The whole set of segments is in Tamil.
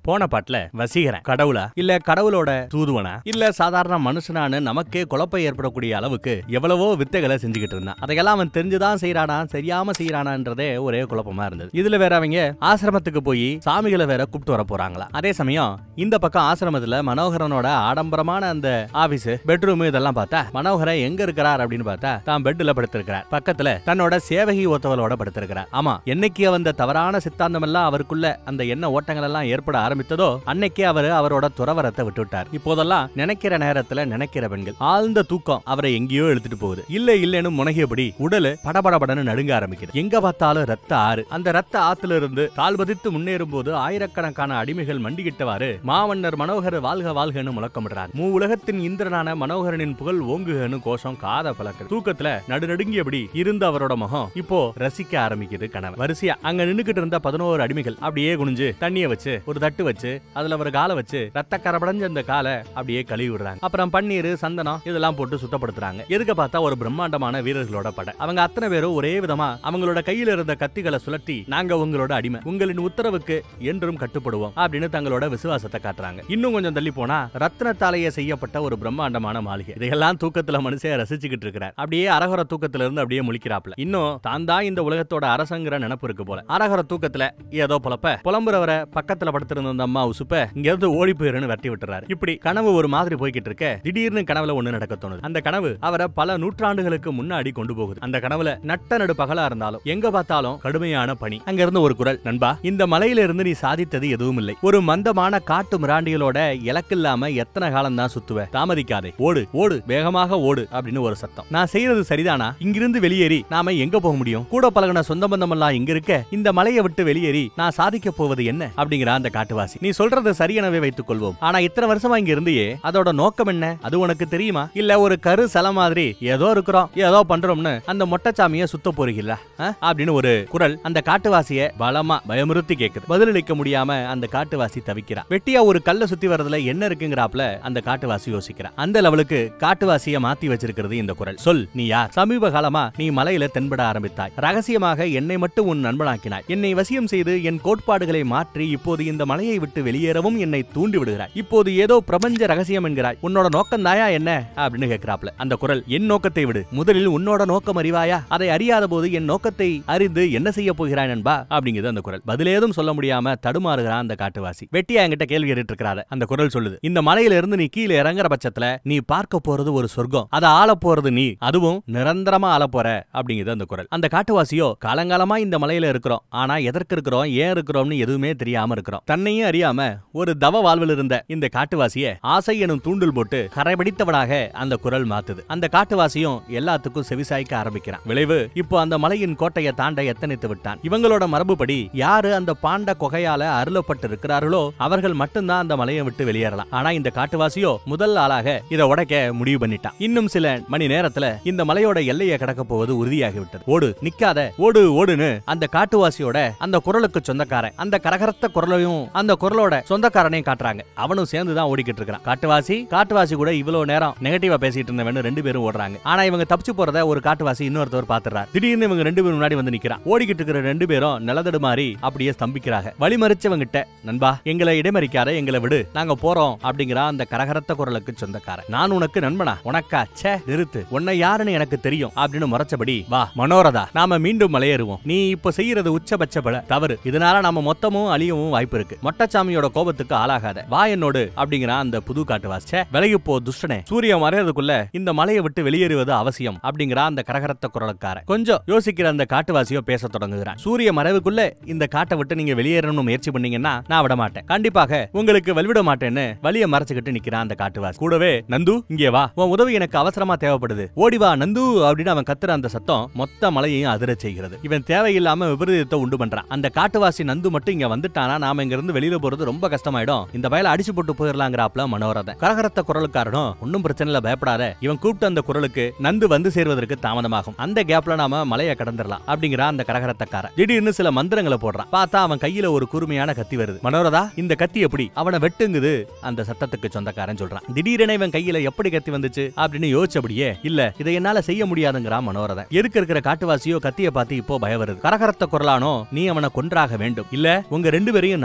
போன பாட்டுல வசீகரன் கடவுளா இல்ல கடவுளோட தூதுவனா இல்ல சாதாரண மனுஷனான்னு நமக்கே குழப்பம் ஏற்படக்கூடிய அளவுக்கு எவ்வளவோ வித்தைகளை செஞ்சுக்கிட்டு இருந்தான் அதையெல்லாம் அவன் தெரிஞ்சுதான் செய்யறானா சரியாம செய்யறானான்றதே ஒரே குழப்பமா இருந்தது இதுல வேற அவங்க ஆசிரமத்துக்கு போய் சாமிகளை வேற கூப்பிட்டு வர போறாங்களா அதே சமயம் இந்த பக்கம் ஆசிரமத்துல மனோகரனோட ஆடம்பரமான அந்த ஆபீஸ் பெட்ரூம் இதெல்லாம் பார்த்தா மனோகரன் எங்க இருக்கிறார் அப்படின்னு பார்த்தா தான் பெட்ல படுத்திருக்கிறார் பக்கத்துல தன்னோட சேவகி ஒத்தவளோட படுத்திருக்கிறார் ஆமா என்னைக்கு அந்த தவறான சித்தாந்தம் எல்லாம் அவருக்குள்ள அந்த எண்ண ஓட்டங்கள் எல்லாம் ஏற்பட ஆரம்பித்ததோ அன்னைக்கே அவர் அவரோட துறவரத்தை விட்டுவிட்டார் இப்போதெல்லாம் நினைக்கிற நேரத்துல நினைக்கிற பெண்கள் ஆழ்ந்த தூக்கம் அவரை எங்கேயோ இழுத்துட்டு போகுது இல்ல இல்லன்னு முனகியபடி உடலு படபடபடன்னு நடுங்க ஆரம்பிக்குது எங்க பார்த்தாலும் ரத்த ஆறு அந்த ரத்த ஆத்துல இருந்து கால் பதித்து முன்னேறும் போது ஆயிரக்கணக்கான அடிமைகள் மண்டிக்கிட்டவாறு மாமன்னர் மனோகர் வாழ்க வாழ்கன்னு முழக்கமிடுறார் மூ உலகத்தின் இந்திரனான மனோகரனின் புகழ் ஓங்குகன்னு கோஷம் காத பழக்குது தூக்கத்துல நடுநடுங்கியபடி இருந்த அவரோட முகம் இப்போ ரசிக்க ஆரம்பிக்குது கனவு வரிசையா அங்க நின்னுக்கிட்டு இருந்த பதினோரு அடிமைகள் அப்படியே குனிஞ்சு தண்ணிய வச்சு ஒரு தட்டு வச்சு அதுல ஒரு காலை வச்சு ரத்த கரபடைஞ்ச அந்த காலை அப்படியே கழுவி விடுறாங்க அப்புறம் பன்னீர் சந்தனம் இதெல்லாம் போட்டு சுத்தப்படுத்துறாங்க எதுக்க பார்த்தா ஒரு பிரம்மாண்டமான வீரர்களோட படை அவங்க அத்தனை பேரும் ஒரே விதமா அவங்களோட கையில இருந்த கத்திகளை சுழற்றி நாங்க உங்களோட அடிமை உங்களின் உத்தரவுக்கு என்றும் கட்டுப்படுவோம் அப்படின்னு தங்களோட விசுவாசத்தை காட்டுறாங்க இன்னும் கொஞ்சம் தள்ளி போனா ரத்னத்தாலேயே செய்யப்பட்ட ஒரு பிரம்மாண்டமான மாளிகை இதையெல்லாம் தூக்கத்துல மனுஷன் ரசிச்சுக்கிட்டு இருக்கிறார் அப்படியே அரகர தூக்கத்துல இருந்து அப்படியே முழிக்கிறாப்ல இன்னும் தான் தான் இந்த உலகத்தோட அரசங்கிற நினப்பு இருக்கு போல அரகர தூக்கத்துல ஏதோ புலப்ப புலம்புறவரை பக்கத்துல படுத்திருந்த அந்த அம்மா உசுப்ப இங்க இருந்து ஓடி போயிருன்னு வெட்டி விட்டுறாரு இப்படி கனவு ஒரு மாதிரி போய்கிட்டு இருக்க திடீர்னு கனவுல ஒண்ணு நடக்க தோணுது அந்த கனவு அவரை பல நூற்றாண்டுகளுக்கு முன்னாடி கொண்டு போகுது அந்த கனவுல நட்ட நடு பகலா இருந்தாலும் எங்க பார்த்தாலும் கடுமையான பனி அங்க இருந்து ஒரு குரல் நண்பா இந்த மலையில இருந்து நீ சாதித்தது எதுவும் இல்லை ஒரு மந்தமான காட்டு மிராண்டிகளோட இலக்கில்லாம எத்தனை காலம் தான் சுத்துவ தாமதிக்காதே ஓடு ஓடு வேகமாக ஓடு அப்படின்னு ஒரு சத்தம் நான் செய்யறது சரிதானா இங்கிருந்து வெளியேறி நாம எங்க போக முடியும் கூட பழகின சொந்த பந்தம் எல்லாம் இங்க இருக்க இந்த மலையை விட்டு வெளியேறி நான் சாதிக்க போவது என்ன அப்படிங்கிற அந்த காட்டுவாசி நீ சொல்றது சரியெனவே வைத்துக் கொள்வோம் ஆனா இத்தனை வருஷமா இங்க இருந்தியே அதோட நோக்கம் என்ன அது உனக்கு தெரியுமா இல்ல ஒரு கரு சல மாதிரி ஏதோ இருக்கிறோம் ஏதோ பண்றோம்னு அந்த மொட்டைச்சாமிய சுத்த போறீங்களா ஆ? அப்படின்னு ஒரு குரல் அந்த காட்டுவாசிய பலமா பயமுறுத்தி கேக்குது பதிலளிக்க முடியாம அந்த காட்டுவாசி தவிக்கிறா வெட்டியா ஒரு கல்ல சுத்தி வரதுல என்ன இருக்குங்கிறாப்ல அந்த காட்டுவாசி யோசிக்கிறா அந்த லெவலுக்கு காட்டுவாசிய மாத்தி வச்சிருக்கிறது இந்த குரல் சொல் நீ யார் சமீப காலமா நீ மலையில தென்பட ஆரம்பித்தாய் ரகசியமாக என்னை மட்டும் உன் நண்பனாக்கினாய் என்னை வசியம் செய்து என் கோட்பாடுகளை மாற்றி இப்போது இந்த மலையை விட்டு வெளியேறவும் என்னை தூண்டி விடுகிறாய் இப்போது ஏதோ பிரபஞ்ச ரகசியம் என்கிறாய் உன்னோட நோக்கம் தாயா என்ன அப்படின்னு கேட்கிறாப்ல அந்த குரல் என் நோக்கத்தை விடு முதலில் உன்னோட நோக்கம் அறிவாயா அதை அறியாத போது என் நோக்கத்தை அறிந்து என்ன செய்ய போகிறாய் நண்பா அப்படிங்கிறது அந்த குரல் பதிலேதும் சொல்ல முடியாம தடுமாறுகிறான் அந்த காட்டுவாசி வெட்டியா என்கிட்ட கேள்வி கேட்டுட்டு இருக்கிறாத அந்த குரல் சொல்லுது இந்த மலையில இருந்து நீ கீழே இறங்குற பட்சத்துல நீ பார்க்க போறது ஒரு சொர்க்கம் அதை ஆள போறது நீ அதுவும் நிரந்தரமா ஆள போற அப்படிங்கிறது அந்த குரல் அந்த காட்டுவாசியோ காலங்காலமா இந்த மலையில இருக்கிறோம் ஆனா எதற்கு இருக்கிறோம் ஏன் இருக்கிறோம்னு எதுவுமே தெரியாம இருக்கிறோம் தன்னையும் அறியாம ஒரு தவ வாழ்வில் இருந்த இந்த காட்டுவாசிய ஆசை எனும் தூண்டில் போட்டு கரைபிடித்தவனாக அந்த குரல் மாத்துது அந்த காட்டுவாசியும் எல்லாத்துக்கும் செவிசாய்க்க ஆரம்பிக்கிறான் விளைவு இப்போ அந்த மலையின் கோட்டையை தாண்ட எத்தனைத்து விட்டான் இவங்களோட மரபுப்படி யாரு அந்த பாண்ட கொகையால அருளப்பட்டு இருக்கிறார்களோ அவர்கள் மட்டும்தான் அந்த மலையை விட்டு வெளியேறலாம் ஆனா இந்த காட்டுவாசியோ முதல் ஆளாக இதை உடைக்க முடிவு பண்ணிட்டான் இன்னும் சில மணி நேரத்துல இந்த மலையோட எல்லையை கடக்க போவது உறுதியாகி விட்டது ஓடு நிக்காத ஓடு ஓடுன்னு அந்த காட்டுவாசியோட அந்த குரலுக்கு சொந்தக்காரன் அந்த கரகரத்த குரலையும் அந்த குரலோட சொந்தக்காரனையும் காட்டுறாங்க அவனும் சேர்ந்து தான் ஓடிக்கிட்டு இருக்கிறான் காட்டுவாசி காட்டுவாசி கூட இவ்வளவு நேரம் நெகட்டிவா பேசிட்டு இருந்தவன் ரெண்டு பேரும் ஓடுறாங்க ஆனா இவங்க தப்பிச்சு போறத ஒரு காட்டுவாசி இன்னொருத்தவர் பாத்துறாரு திடீர்னு இவங்க ரெண்டு பேரும் முன்னாடி வந்து நிக்கிறான் ஓடிக்கிட்டு இருக்கிற ரெண்டு பேரும் நிலதடு மாறி அப்படியே ஸ்தம்பிக்கிறாங்க வழிமறிச்சவங்கிட்ட நண்பா எங்களை இடைமறிக்காத எங்களை விடு நாங்க போறோம் அப்படிங்கிற அந்த கரகரத்த குரலுக்கு சொந்தக்காரன் நான் உனக்கு நண்பனா உனக்கா ச்சே நிறுத்து உன்னை யாருன்னு எனக்கு தெரியும் அப்படின்னு முறைச்சபடி வா மனோரதா நாம மீண்டும் மலையேறுவோம் நீ இப்ப செய்யறது உச்சபட்ச பல தவறு இதனால நாம மொத்தமும் அழியவும் வாய்ப்பு இருக்கு மொட்டச்சாமியோட கோபத்துக்கு ஆளாகாத வா என்னோடு அப்படிங்கிற அந்த புது காட்டுவாசி ச்சே, விலகி போ துஷ்டனே சூரியன் மறையறதுக்குள்ள இந்த மலையை விட்டு வெளியேறுவது அவசியம் அப்படிங்கிற அந்த கரகரத்த குரலுக்காரன் கொஞ்சம் யோசிக்கிற அந்த காட்டுவாசியோ பேச தொடங்குகிறான் சூரிய மறைவுக்குள்ள இந்த காட்டை விட்டு நீங்க வெளியேறணும்னு முயற்சி பண்ணீங்கன்னா நான் விட மாட்டேன் கண்டிப்பாக உங்களுக்கு வழிவிட மாட்டேன்னு வழிய மறைச்சுக்கிட்டு நிக்கிறான் அந்த காட்டுவாசி கூடவே நந்து இங்கே வா உன் உதவி எனக்கு அவசரமா தேவைப்படுது ஓடி வா நந்து அப்படின்னு அவன் கத்துற அந்த சத்தம் மொத்த மலையையும் அதிரச் செய்கிறது இவன் தேவையில்லாம விபரீதத்தை உண்டு பண்றான் அந்த காட்டுவாசி நந்து மட்டும் இங்க வந்துட்டானா நாம இங்க இருந்து வெளியில போறது ரொம்ப கஷ்டமாயிடும் இந்த பயல அடிச்சு போட்டு போயிடலாங்கிறாப்ல மனோரதன் கரகரத்த குரலுக்காரனும் ஒன்னும் பிரச்சனை இல்ல பயப்படாத இவன் கூப்பிட்ட அந்த குரலுக்கு நந்து வந்து சேர்வதற்கு தாமதமாகும் அந்த கேப்ல நாம மலையை கடந்துடலாம் அப்படிங்கிற அந்த கரகரத்தக்காரன் திடீர்னு சில மந்திரங்களை போடுறான் பார்த்தா அவன் கையில ஒரு கூர்மையான கத்தி வருது மனோரதா இந்த கத்தி எப்படி அவனை வெட்டுங்குது அந்த சத்தத்துக்கு சொந்தக்காரன் சொல்றான் திடீரென இவன் கையில எப்படி கத்தி வந்துச்சு அப்படின்னு யோசிச்சபடியே இல்ல இதை என்னால செய்ய முடியாதுங்கிறான் மனோரதன் எதுக்கு இருக்கிற காட்டுவாசியோ கத்திய பார்த்து இப்போ பயம் வருது கரகரத்த குரலானோ நீ அவனை கொன்றாக வேண்டும் இல்ல உங்க ரெண்டு பேரையும் நானே கொண்டு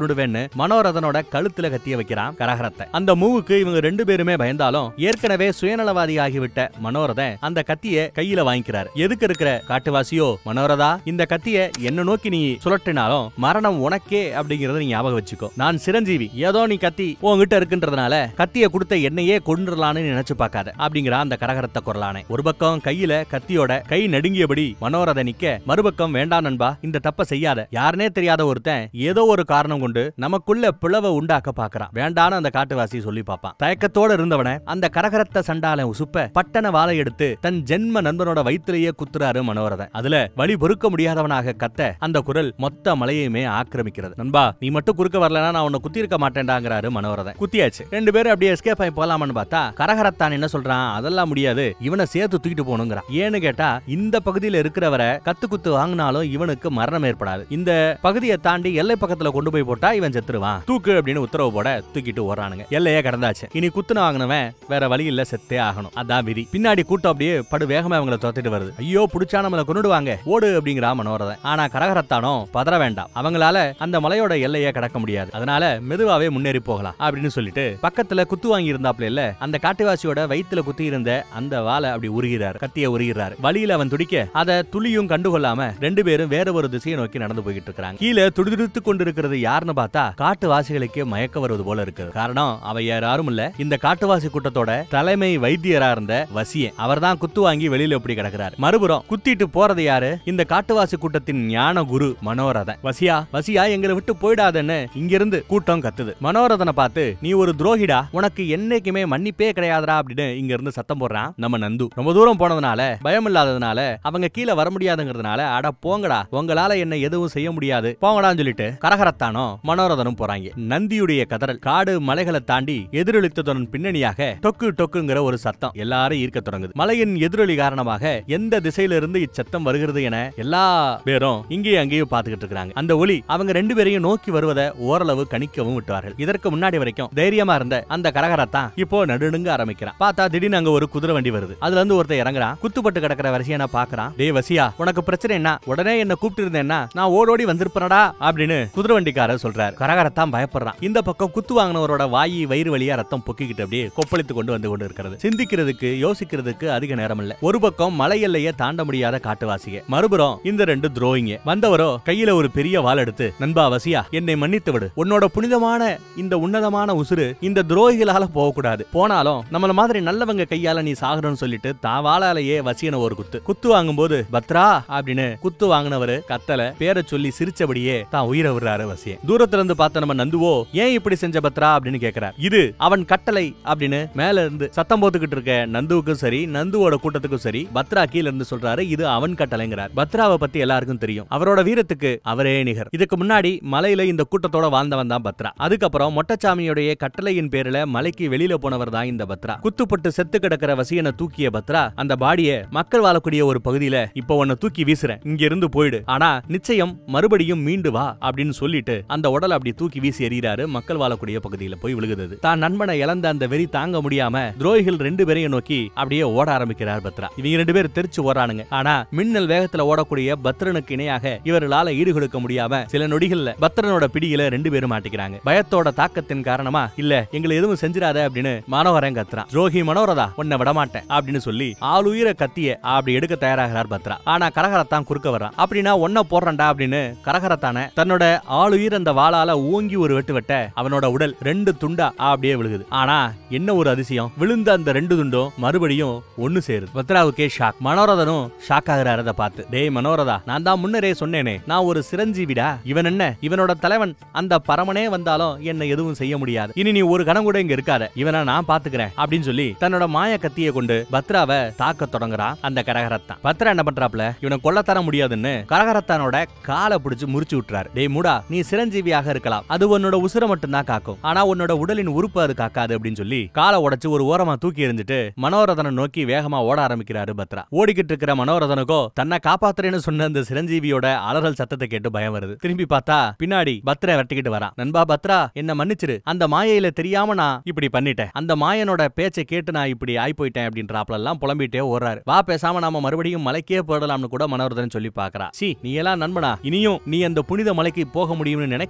கொண்டுடுவேன்னு மனோரதனோட கழுத்துல கத்திய வைக்கிறான் கரகரத்தை அந்த மூவுக்கு இவங்க ரெண்டு பேருமே பயந்தாலும் ஏற்கனவே சுயநலவாதி ஆகிவிட்ட மனோரதன் அந்த கத்திய கையில வாங்கிக்கிறார் எதுக்கு இருக்கிற காட்டுவாசியோ மனோரதா இந்த கத்திய என்ன நோக்கி நீ சுழற்றினாலும் மரணம் உனக்கே அப்படிங்கறத நீ ஞாபகம் வச்சுக்கோ நான் சிரஞ்சீவி ஏதோ நீ கத்தி உன்கிட்ட இருக்குன்றதுனால கத்திய கொடுத்த என்னையே கொண்டுடலான்னு நினைச்சு பார்க்காத அப்படிங்கிற அந்த கரகரத்த குரலானே ஒரு பக்கம் கையில கத்தியோட கை நடுங்கியபடி மனோரத நிக்க மறுபக்கம் வேண்டாம் நண்பா இந்த தப்ப செய்யாத யாருனே தெரியாத ஒருத்தன் ஏதோ ஒரு காரணம் கொண்டு நமக்குள்ள பிளவை உண்டாக்க பாக்குறான் வேண்டான்னு அந்த காட்டுவாசி சொல்லி பார்ப்பான் தயக்கத்தோட இருந்தவன அந்த கரகரத்த சண்டால உசுப்ப பட்டன வாழை எடுத்து தன் ஜென்ம நண்பனோட வயிற்றிலேயே குத்துறாரு மனோரதன் அதுல வழி பொறுக்க முடியாதவனாக கத்த அந்த குரல் மொத்த மலையுமே ஆக்கிரமிக்கிறது நண்பா நீ மட்டும் குறுக்க வரலனா நான் உன்னை குத்தி இருக்க மாட்டேன்டாங்கிறாரு மனோரதன் குத்தியாச்சு ரெண்டு பேரும் அப்படியே எஸ்கேப் ஆகி போலாமான்னு பார்த்தா கரகரத்தான் என்ன சொல்றான் அதெல்லாம் முடியாது இவனை சேர்த்து தூக்கிட்டு போகணுங்கிறான் ஏன்னு கேட்டா இந்த பகுதியில இருக்கிறவரை கத்து குத்து வாங்கினாலும் இவனுக்கு மரணம் ஏற்படாது இந்த பகுதியை தாண்டி எல்லை பக்கத்துல கொண்டு போய் போட்டா இவன் செத்துருவான் தூக்கு அப்படின்னு உத்தரவு போட தூக்கிட்டு ஓடுறானுங்க எல்லையே கடந்தாச்சு இனி குத்துன வாங்கினவன் வேற வழி இல்ல செத்தே ஆகணும் அதான் விதி பின்னாடி கூட்டம் அப்படியே படு வேகமா அவங்கள துரத்திட்டு வருது ஐயோ புடிச்சா நம்மள கொண்டுடுவாங்க ஓடு அப்படிங்கிறா மனோரதன் ஆனா கரகரத்தானோ பதற வேண்டாம் அவங்களால அந்த மலையோட எல்லையை கடக்க முடியாது அதனால மெதுவாவே முன்னேறி போகலாம் அப்படின்னு சொல்லிட்டு பக்கத்துல குத்து வாங்கி இருந்தாப்ல இல்ல அந்த காட்டுவாசியோட வயித்துல குத்தி இருந்த அந்த வாளை அப்படி உருகிறார் கத்திய உருகிறார் வழியில அவன் துடிக்க அத துளியும் கண்டுகொள்ளாம ரெண்டு பேரும் வேற ஒரு திசையை நோக்கி நடந்து போய்கிட்டு இருக்காங்க கீழே துடிதுடித்து கொண்டிருக்கிறது யாருன்னு பார்த்தா காட்டுவாசிகளுக்கே மயக்க வருவது போல இருக்கு காரணம் அவ யாரும் இல்ல இந்த காட்டுவாசி கூட்டத்தோட தலைமை வைத்தியரா இருந்த வசியன் அவர்தான் குத்து வாங்கி வெளியில எப்படி கிடக்குறாரு மறுபுறம் குத்திட்டு போறது யாரு இந்த காட்டுவாசி கூட்டத்தின் ஞான குரு மனோரதன் வசியா வசியா எங்களை விட்டு போயிடாதன்னு இங்கிருந்து கூட்டம் கத்துது மனோரதனை பார்த்து நீ ஒரு துரோகிடா உனக்கு என்னைக்குமே மன்னிப்பே கிடையாதுடா அப்படின்னு இங்க இருந்து சத்தம் போடுறான் நம்ம நந்து ரொம்ப தூரம் போனதுனால பயம் இல்லாததுனால அவங்க கீழே வர முடியாதுங்கிறதுனால அட போங்கடா உங்களால என்ன எதுவும் செய்ய முடியாது போங்கடான்னு சொல்லிட்டு கரகரத்தானோ மனோரதனும் போறாங்க நந்தியுடைய கதறல் காடு மலைகளை தாண்டி எதிரொலித்ததன் பின்னணியாக டொக்கு டொக்குங்கிற ஒரு சத்தம் எல்லாரும் ஈர்க்க தொடங்குது மலையின் எதிரொலி காரணமாக எந்த திசையில இருந்து இச்சத்தம் வருகிறது என எல்லா பேரும் இங்கேயும் அங்கேயும் பாத்துக்கிட்டு இருக்காங்க அந்த ஒலி அவங்க ரெண்டு பேரையும் நோக்கி வருவதை ஓரளவு கணிக்கவும் விட்டார்கள் இதற்கு முன்னாடி வரைக்கும் தைரியமா இருந்த அந்த கரகரத்தான் இப்போ நடுநுங்க ஆரம்பிக்கிறான் பார்த்தா திடீர்னு அங்க ஒரு குதிரை வண்டி வருது அதுல இருந்து ஒருத்தன் இறங்குறான் குத்துப்பட்டு கிடக்கிற வரிசையை பாக்குறான் டே வசியா உனக்கு பிரச்சனை என்ன உடனே என்ன கூப்பிட்டு இருந்தேன்னா நான் ஓடோடி வந்திருப்பனடா அப்படின்னு குதிரை வண்டிக்காரர் சொல்றாரு கரகரத்தான் பயப்படுறான் இந்த பக்கம் குத்து வாங்கினவரோட வாயி வயிறு வழியா ரத்தம் பொக்கிக்கிட்டு அப்படியே கொப்பளித்து கொண்டு வந்து கொண்டு இருக்கிறது சிந்திக்கிறதுக்கு யோசிக்கிறதுக்கு அதிக நேரம் இல்ல ஒரு பக்கம் மலை எல்லையை தாண்ட முடியாத காட்டுவாசிக மறுபுறம் இந்த ரெண்டு துரோகிங்க வந்தவரோ கையில ஒரு பெரிய வாள் எடுத்து நண்பா வசியா என்னை மன்னித்து விடு உன்னோட புனிதமான இந்த உன்னதமான உசுறு இந்த துரோகிகளால போகக்கூடாது போனாலும் நம்மள மாதிரி நல்லவங்க கையால நீ சாகணும்னு சொல்லிட்டு தான் வாளாலேயே வசியன ஒரு குத்து குத்து வாங்கும்போது பத்ரா அப்படின்னு குத்து வாங்கினவரு கத்தல பேரை சொல்லி சிரிச்சபடியே தான் உயிரை விடுறாரு வசியன் தூரத்துல இருந்து பார்த்த நம்ம நந்துவோ ஏன் இப்படி செஞ்ச பத்ரா அப்படின்னு கேக்குறார் இது அவன் கட்டளை அப்படின்னு மேல இருந்து சத்தம் போட்டுக்கிட்டு இருக்க நந்துவுக்கும் சரி நந்துவோட கூட்டத்துக்கும் சரி பத்ரா கீழ இருந்து சொல்றாரு இது அவன் கட்டளைங்கிறார் பத்ராவை பத்தி எல்லாருக்கும் தெரியும் அவரோட வீரத்துக்கு அவரே நிகர் இதுக்கு முன்னாடி மலையில இந்த கூட்டத்தோட வாழ்ந்தவன் தான் பத்ரா அதுக்கப்புறம் மொட்டச்சாமியுடைய கட்டளையின் பேர்ல மலைக்கு வெளியில போனவர் தான் இந்த பத்ரா குத்துப்பட்டு செத்து கிடக்கிற வசியனை தூக்கிய பத்ரா அந்த பாடிய மக்கள் வாழக்கூடிய ஒரு பகுதியில இப்போ உன்னை தூக்கி வீசுறேன் இங்க இருந்து போயிடு ஆனா நிச்சயம் மறுபடியும் மீண்டு வா அப்படின்னு சொல்லிட்டு அந்த உடலை அப்படி தூக்கி வீசி எறிகிறாரு மக்கள் வாழக்கூடிய பகுதியில போய் விழுகுது தான் நண்பனை இழந்த அந்த வெறி தாங்க முடியாம துரோகிகள் ரெண்டு பேரையும் நோக்கி அப்படியே ஓட ஆரம்பிக்கிறார் பத்ரா இவங்க ரெண்டு பேரும் தெரிச்சு ஓடுறானுங்க ஆனா மின்னல் வேகத்துல ஓடக்கூடிய பத்ரனுக்கு இணையாக இவர்களால ஈடு கொடுக்க முடியாம சில நொடிகள்ல பத்ரனோட பிடியில ரெண்டு பேரும் மாட்டிக்கிறாங்க பயத்தோட தாக்கத்தின் காரணமா இல்ல எங்களை எதுவும் செஞ்சிடாத அப்படின்னு மனோகரன் கத்துறான் துரோகி மனோரதா உன்னை விடமாட்டேன் அப்படின்னு சொல்லி ஆளுயிர கத்திய அப்படி எடுக்க தயாராகிறார் பத்ரா ஆனா கரகரத்தான் குறுக்க வர்றான் அப்படின்னா ஒன்ன போடுறண்டா அப்படின்னு கரகரத்தான தன்னோட ஆளுயிர் அந்த வாளால ஓங்கி ஒரு வெட்டு வெட்ட அவனோட உடல் ரெண்டு துண்டா அப்படியே விழுகுது ஆனா என்ன ஒரு அதிசயம் விழுந்த அந்த ரெண்டு துண்டும் மறுபடியும் ஒண்ணு சேருது பத்ராவுக்கே ஷாக் மனோரதனும் ஷாக் ஆகுறாரு அதை பார்த்து டேய் மனோரதா நான் தான் முன்னரே சொன்னேனே நான் ஒரு சிரஞ்சீவிடா இவன் என்ன இவனோட தலைவன் அந்த பரமனே வந்தாலும் என்ன எதுவும் செய்ய முடியாது இனி நீ ஒரு கணம் கூட இங்க இருக்காத இவனை நான் பாத்துக்கிறேன் அப்படின்னு சொல்லி தன்னோட மாய கத்தியை கொண்டு பத்ராவை தாக்க தொடங்குறான் அந்த கரகரத்தான் பத்ரா என்ன பண்றாப்ல இவனை கொல்ல தர முடியாதுன்னு கரகரத்தானோட காலை பிடிச்சு முறிச்சு விட்டுறாரு டேய் மூடா நீ சிரஞ்சீவியாக இருக்கலாம் அது உன்னோட உசுரை மட்டும் தான் காக்கும் ஆனா உன்னோட உடலின் உறுப்பு அது காக்காது அப்படின்னு சொல்லி காலை உடைச்சு ஒரு ஓரமா தூக்கி எறிஞ்சிட்டு மனோரதனை நோக்கி வேகமா ஓட ஆரம்பிக்கிறாரு பத்ரா ஓடிக்கிட்டு இருக்கிற மனோரதனுக்கோ தன்னை காப்பாத்துறேன்னு சொன்ன அந்த சிரஞ்சீவியோட அலறல் சத்தத்தை கேட்டு பயம் வருது திரும்பி பார்த்தா பின்னாடி பத்ரா வெட்டிக்கிட்டு வரான் நண்பா பத்ரா என்ன மன்னிச்சிரு அந்த மாயையில தெரியாம நான் இப்படி பண்ணிட்டேன் அந்த மாயனோட பேச்சை கேட்டு நான் இப்படி ஆய் போயிட்டேன் அப்படின்றாப்ல எல்லாம் புலம்பிட்டே ஓடுறாரு வா பேசாம நாம மறுபடியும் மலைக்கே போடலாம்னு கூட மனோரதன் சொல்லி பாக்குறா சி நீ எல்லாம் நண்பனா இனியும் நீ அந்த புனித மலைக்கு போக முடியும்னு நினைக்க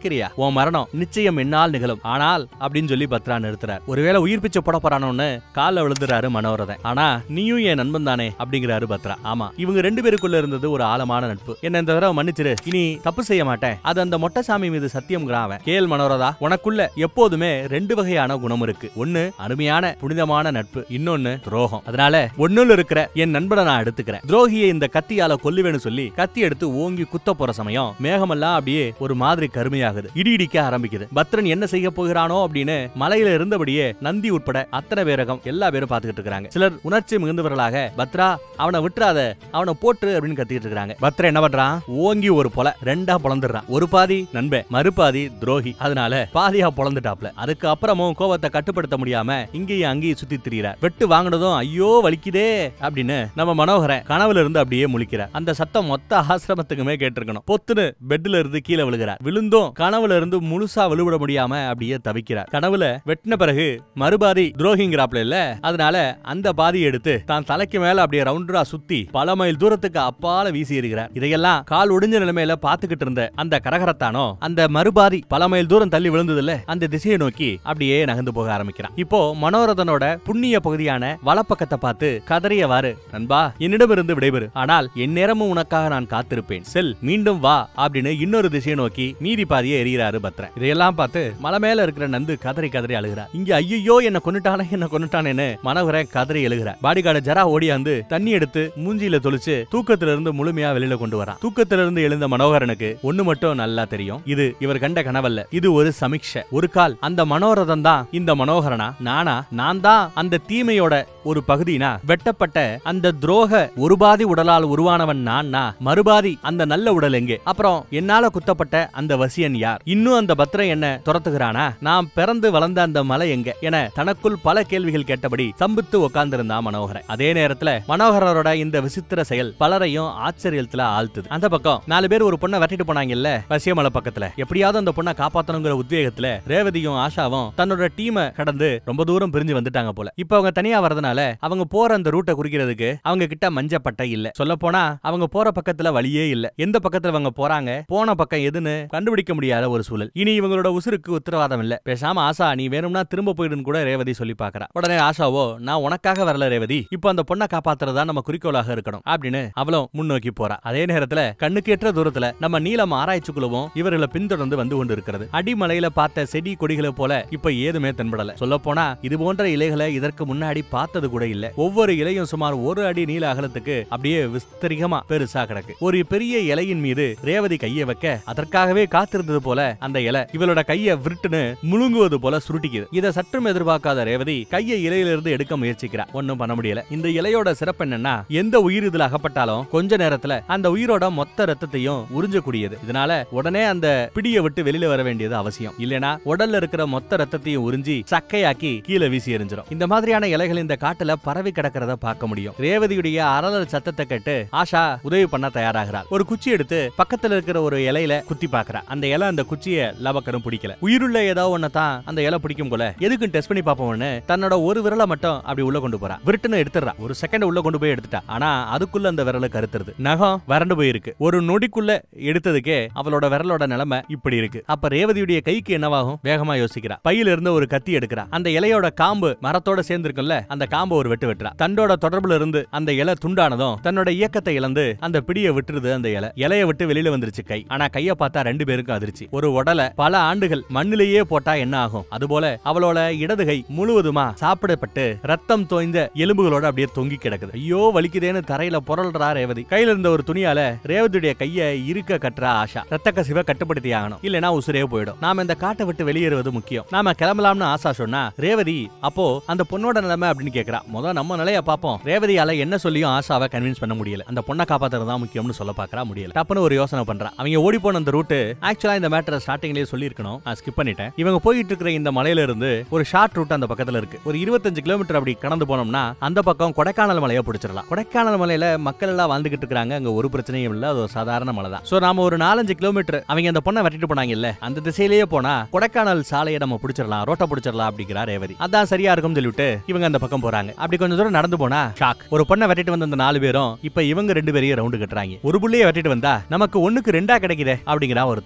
நினைக்கிறியா உன் மரணம் நிச்சயம் என்னால் நிகழும் ஆனால் அப்படின்னு சொல்லி பத்ரா நிறுத்துறார் ஒருவேளை உயிர் பிச்சை போட போறானோன்னு கால்ல விழுந்துறாரு மனோரதன் ஆனா நீயும் என் நண்பன் தானே அப்படிங்கிறாரு பத்ரா ஆமா இவங்க ரெண்டு பேருக்குள்ள இருந்தது ஒரு ஆழமான நட்பு என்ன இந்த தடவை மன்னிச்சிரு இனி தப்பு செய்ய மாட்டேன் அது அந்த மொட்டை சாமி மீது சத்தியம்ங்கிறான் அவன் கேள் மனோரதா உனக்குள்ள எப்போதுமே ரெண்டு வகையான குணம் இருக்கு ஒண்ணு அருமையான புனிதமான நட்பு இன்னொன்னு துரோகம் அதனால ஒண்ணுல இருக்கிற என் நண்பனை நான் எடுத்துக்கிறேன் துரோகியை இந்த கத்தியால கொல்லுவேன்னு சொல்லி கத்தி எடுத்து ஓங்கி குத்த போற சமயம் மேகமெல்லாம் அப்படியே ஒரு மாதிரி கருமையாகுது இடி இடிக்க ஆரம்பிக்குது பத்ரன் என்ன செய்ய போகிறானோ அப்படின்னு மலையில இருந்தபடியே நந்தி உட்பட அத்தனை பேரகம் எல்லா பேரும் பாத்துக்கிட்டு இருக்காங்க சிலர் உணர்ச்சி மிகுந்தவர்களாக பத்ரா அவனை விட்டுறாத அவனை போட்டு அப்படின்னு கத்திக்கிட்டு இருக்காங்க பத்ரா என்ன பண்றான் ஓங்கி ஒரு பொல ரெண்டா பொளந்துடுறான் ஒரு பாதி நண்பன் மறுபாதி துரோகி அதனால பாதியா பொளந்துட்டாப்ல அதுக்கு அப்புறமும் கோவத்தை கட்டுப்படுத்த முடியாம இங்கேயும் அங்கேயும் சுத்தி திரியிறார் வெட்டு வாங்கினதும் ஐயோ வலிக்குதே அப்படின்னு நம்ம மனோகரன் கனவுல இருந்து அப்படியே முழிக்கிறார் அந்த சத்தம் மொத்த ஆசிரமத்துக்குமே கேட்டிருக்கணும் பொத்துன்னு பெட்ல இருந்து கீழே விழுகிறார் விழுந்தும் கனவுல இருந்து முழுசா விழுவிட முடியாம அப்படியே தவிக்கிறார் கனவுல வெட்டின பிறகு மறுபாதி துரோகிங்கிறாப்ல இல்ல அதனால அந்த பாதியை எடுத்து தான் தலைக்கு மேல அப்படியே ரவுண்டரா சுத்தி பல மைல் தூரத்துக்கு அப்பால வீசி எறிகிறார் இதையெல்லாம் கால் ஒடிஞ்ச நிலைமையில பாத்துக்கிட்டு இருந்த அந்த கரகரத்தானோ அந்த மறுபாதி பல மைல் தூரம் தள்ளி விழுந்ததுல அந்த திசையை நோக்கி அப்படியே நகர்ந்து போக ஆரம்பிக்கிறான் இப்போ மனோரதனோட புண்ணிய பகுதியான வலப்பக்கத்தை பார்த்து கதறியவாறு நண்பா என்னிடமிருந்து விடைபெறு ஆனால் எந்நேரமும் உனக்காக நான் காத்திருப்பேன் செல் மீண்டும் வா அப்படின்னு இன்னொரு திசையை நோக்கி மீதி பாதியை எறிகிறாரு பத்ரன் இதையெல்லாம் பார்த்து மலை மேல இருக்கிற நந்து கதறி கதறி அழுகிறார் இங்க ஐயோ என்ன கொன்னுட்டானே என்ன கொன்னுட்டானேன்னு மனோகர கதறி எழுகிறார் பாடிகார்டு ஜரா ஓடியாந்து தண்ணி எடுத்து மூஞ்சியில தொளிச்சு தூக்கத்துல இருந்து முழுமையா வெளியில கொண்டு வரான் தூக்கத்துல இருந்து எழுந்த மனோகரனுக்கு ஒண்ணு மட்டும் நல்லா தெரியும் இது இவர் கண்ட கனவல்ல இது ஒரு சமீட்சை ஒரு கால் அந்த மனோரதம் தான் இந்த மனோகரனா நானா நான் தான் அந்த தீமையோட ஒரு பகுதினா வெட்டப்பட்ட அந்த துரோக ஒரு பாதி உடலால் உருவானவன் நான்னா மறுபாதி அந்த நல்ல உடல் எங்கே அப்புறம் என்னால குத்தப்பட்ட அந்த வசியன் யார் இன்னும் அந்த பத்திரம் என்ன துரத்துகிறானா நான் பிறந்து வளர்ந்த அந்த மலை எங்க என தனக்குள் பல கேள்விகள் கேட்டபடி சம்பித்து உட்கார்ந்திருந்தான் மனோகரன் அதே நேரத்துல மனோகரரோட இந்த விசித்திர செயல் பலரையும் ஆச்சரியத்துல ஆழ்த்துது அந்த பக்கம் நாலு பேர் ஒரு பொண்ணை வெட்டிட்டு போனாங்கல்ல வசியமலை பக்கத்துல எப்படியாவது அந்த பொண்ணை காப்பாத்தணுங்கிற உத்வேகத்துல ரேவதியும் ஆஷாவும் தன்னோட டீமை கடந்து ரொம்ப தூரம் பிரிஞ்சு வந்துட்டாங்க போல இப்ப அவங்க தனியா வரதுனால அவங்க போற அந்த ரூட்டை குறிக்கிறதுக்கு அவங்க கிட்ட மஞ்சப்பட்டை இல்ல சொல்ல போனா அவங்க போற பக்கத்துல வழியே இல்ல எந்த பக்கத்துல அவங்க போறாங்க போன பக்கம் எதுன்னு கண்டுபிடிக்க முடியாத ஒரு சூழல் இனி இவங்களோட உசுருக்கு உத்தரவாதம் இல்ல பேசாம ஆசா நீ வேணும்னா திரும்ப போயிடுன்னு கூட ரேவதி சொல்லி பாக்குறா உடனே ஆஷாவோ நான் உனக்காக வரல ரேவதி இப்போ அந்த பொண்ணை காப்பாத்துறதா நம்ம குறிக்கோளாக இருக்கணும் அப்படின்னு அவளும் முன்னோக்கி போறா அதே நேரத்துல கண்ணுக்கு எற்ற தூரத்துல நம்ம நீளம் ஆராய்ச்சி குழுவும் இவர்களை பின்தொடர்ந்து வந்து கொண்டு இருக்கிறது அடிமலையில பார்த்த செடி கொடிகளை போல இப்ப ஏதுமே தென்படல சொல்ல போனா இது போன்ற இலைகளை இதற்கு முன்னாடி பார்த்தது கூட இல்ல ஒவ்வொரு இலையும் சுமார் ஒரு அடி நீள அகலத்துக்கு அப்படியே விஸ்தரிகமா பெருசா கிடக்கு ஒரு பெரிய இலையின் மீது ரேவதி கையை வைக்க அதற்காகவே காத்திருந்தது போல அந்த இலை இவளோட கையை விருட்டுன்னு முழுங்குவது போல சுருட்டிக்குது இதை சற்றும் எதிர்பார்க்காத ரேவதி கையை இலையிலிருந்து எடுக்க முயற்சிக்கிறா ஒண்ணும் பண்ண முடியல இந்த இலையோட சிறப்பு என்னன்னா எந்த உயிர் இதுல அகப்பட்டாலும் கொஞ்ச நேரத்துல அந்த உயிரோட மொத்த ரத்தத்தையும் உறிஞ்சக்கூடியது இதனால உடனே அந்த பிடியை விட்டு வெளியில வர வேண்டியது அவசியம் இல்லனா உடல்ல இருக்கிற மொத்த ரத்தத்தையும் உறிஞ்சி சக்கையாக்கி கீழே வீசி எறிஞ்சிரும் இந்த மாதிரியான இலைகள் இந்த காட்டுல பரவி கிடக்கிறத பார்க்க முடியும் ரேவதியுடைய அரளல் சத்தத்தை கேட்டு ஆஷா உதவி பண்ண தயாராகிறார் ஒரு குச்சி எடுத்து பக்கத்துல இருக்கிற ஒரு இலையில குத்தி பாக்குறா அந்த இலை அந்த குச்சிய லபக்கரும் பிடிக்கல உயிருள்ள ஏதோ ஒண்ணு தான் அந்த இலை பிடிக்கும் போல எதுக்கும் டெஸ்ட் பண்ணி பாப்போம்னு தன்னோட ஒரு விரலை மட்டும் அப்படி உள்ள கொண்டு போறா விருட்டுன்னு எடுத்துறா ஒரு செகண்ட் உள்ள கொண்டு போய் எடுத்துட்டா ஆனா அதுக்குள்ள அந்த விரலை கருத்துறது நகம் வறண்டு போயிருக்கு ஒரு நொடிக்குள்ள எடுத்ததுக்கே அவளோட விரலோட நிலைமை இப்படி இருக்கு அப்ப ரேவதியுடைய கைக்கு என்னவாகும் வேகமா யோசிக்கிறா பையில இருந்து ஒரு கத்தி எடுக்கிறா அந்த இலையோட காம்பு மரத்தோட சேர்ந்து இருக்குல்ல அந்த காம்பு ஒரு வெட்டு வெட்டுறா தண்டோட தொடர்புல இருந்து அந்த இலை துண்டானதும் தன்னோட இயக்கத்தை இழந்து அந்த பிடியை விட்டுருது அந்த இலை இலைய விட்டு வெளியில வந்துருச்சு கை ஆனா கைய பார்த்தா ரெண்டு பேருக்கும் அதிர்ச்சி ஒரு உடலை பல ஆண்டுகள் மண்ணிலேயே போட்டா என்ன ஆகும் அதுபோல அவளோட இடது கை முழுவதுமா சாப்பிடப்பட்டு ரத்தம் தோய்ந்த எலும்புகளோட அப்படியே தொங்கி கிடக்குது ஐயோ வலிக்குதேன்னு தரையில புரள்றா ரேவதி கையில இருந்த ஒரு துணியால ரேவதியுடைய கைய இருக்க கட்டுறா ஆஷா ரத்த கசிவை கட்டுப்படுத்தி ஆகணும் இல்லனா உசுரே போயிடும் நாம இந்த காட்டை விட்டு வெளியேறுவது முக்கியம் நாம கிளம்பலாம்னு ஆசா சொன்னா ரேவதி அப்போ அந்த பொண்ணோட நிலைமை அப்படின்னு கேக்குறா முத நம்ம நிலைய பாப்போம் ரேவதியால என்ன சொல்லியும் ஆஷாவை கன்வின்ஸ் பண்ண முடியல அந்த பொண்ணை காப்பாத்துறது தான் முக்கியம்னு சொல்ல பாக்குறா முடியல டப்புன்னு ஒரு யோசனை பண்றா அவங்க ஓடி போன அந்த ரூட் ஆக்சுவலா இந்த மேட்டரை ஸ்டார்டிங்லயே சொல்லியிருக்கணும் நான் ஸ்கிப் பண்ணிட்டேன் இவங்க போயிட்டு இருக்கிற இந்த மலையில இருந்து ஒரு ஷார்ட் ரூட் அந்த பக்கத்துல இருக்கு ஒரு இருபத்தஞ்சு கிலோமீட்டர் அப்படி கடந்து போனோம்னா அந்த பக்கம் கொடைக்கானல் மலையை பிடிச்சிடலாம் கொடைக்கானல் மலையில மக்கள் எல்லாம் வாழ்ந்துகிட்டு இருக்காங்க அங்க ஒரு பிரச்சனையும் இல்ல அது ஒரு சாதாரண மலை தான் சோ நாம ஒரு நாலஞ்சு கிலோமீட்டர் அவங்க அந்த பொண்ணை வெட்டிட்டு போனாங்க இல்ல அந்த திசையிலேயே போனா கொடைக்கானல் சாலையை நம்ம பிடிச்சிடலாம் ரோட்டை பிடிச்சிடலாம் அப்படிங்கிறா ரேவதி அதான் சரியா இருக்கும்னு சொல்லிட்டு இவங்க அந்த பக்கம் போறாங்க அப்படி கொஞ்சம் தூரம் நடந்து போனா ஷாக் ஒரு பொண்ணை வெட்டிட்டு வந்த அந்த நாலு பேரும் இப்ப இவங்க ரெண்டு பேரையும் ரவுண்டு கட்டுறாங்க ஒரு புள்ளைய வெட்டிட்டு வந்தா நமக்கு ஒண்ணுக்கு ரெண்டா கிடைக்குதே அப்படிங்கிறா ஒருத்தன் இன்னைக்கு நம்ம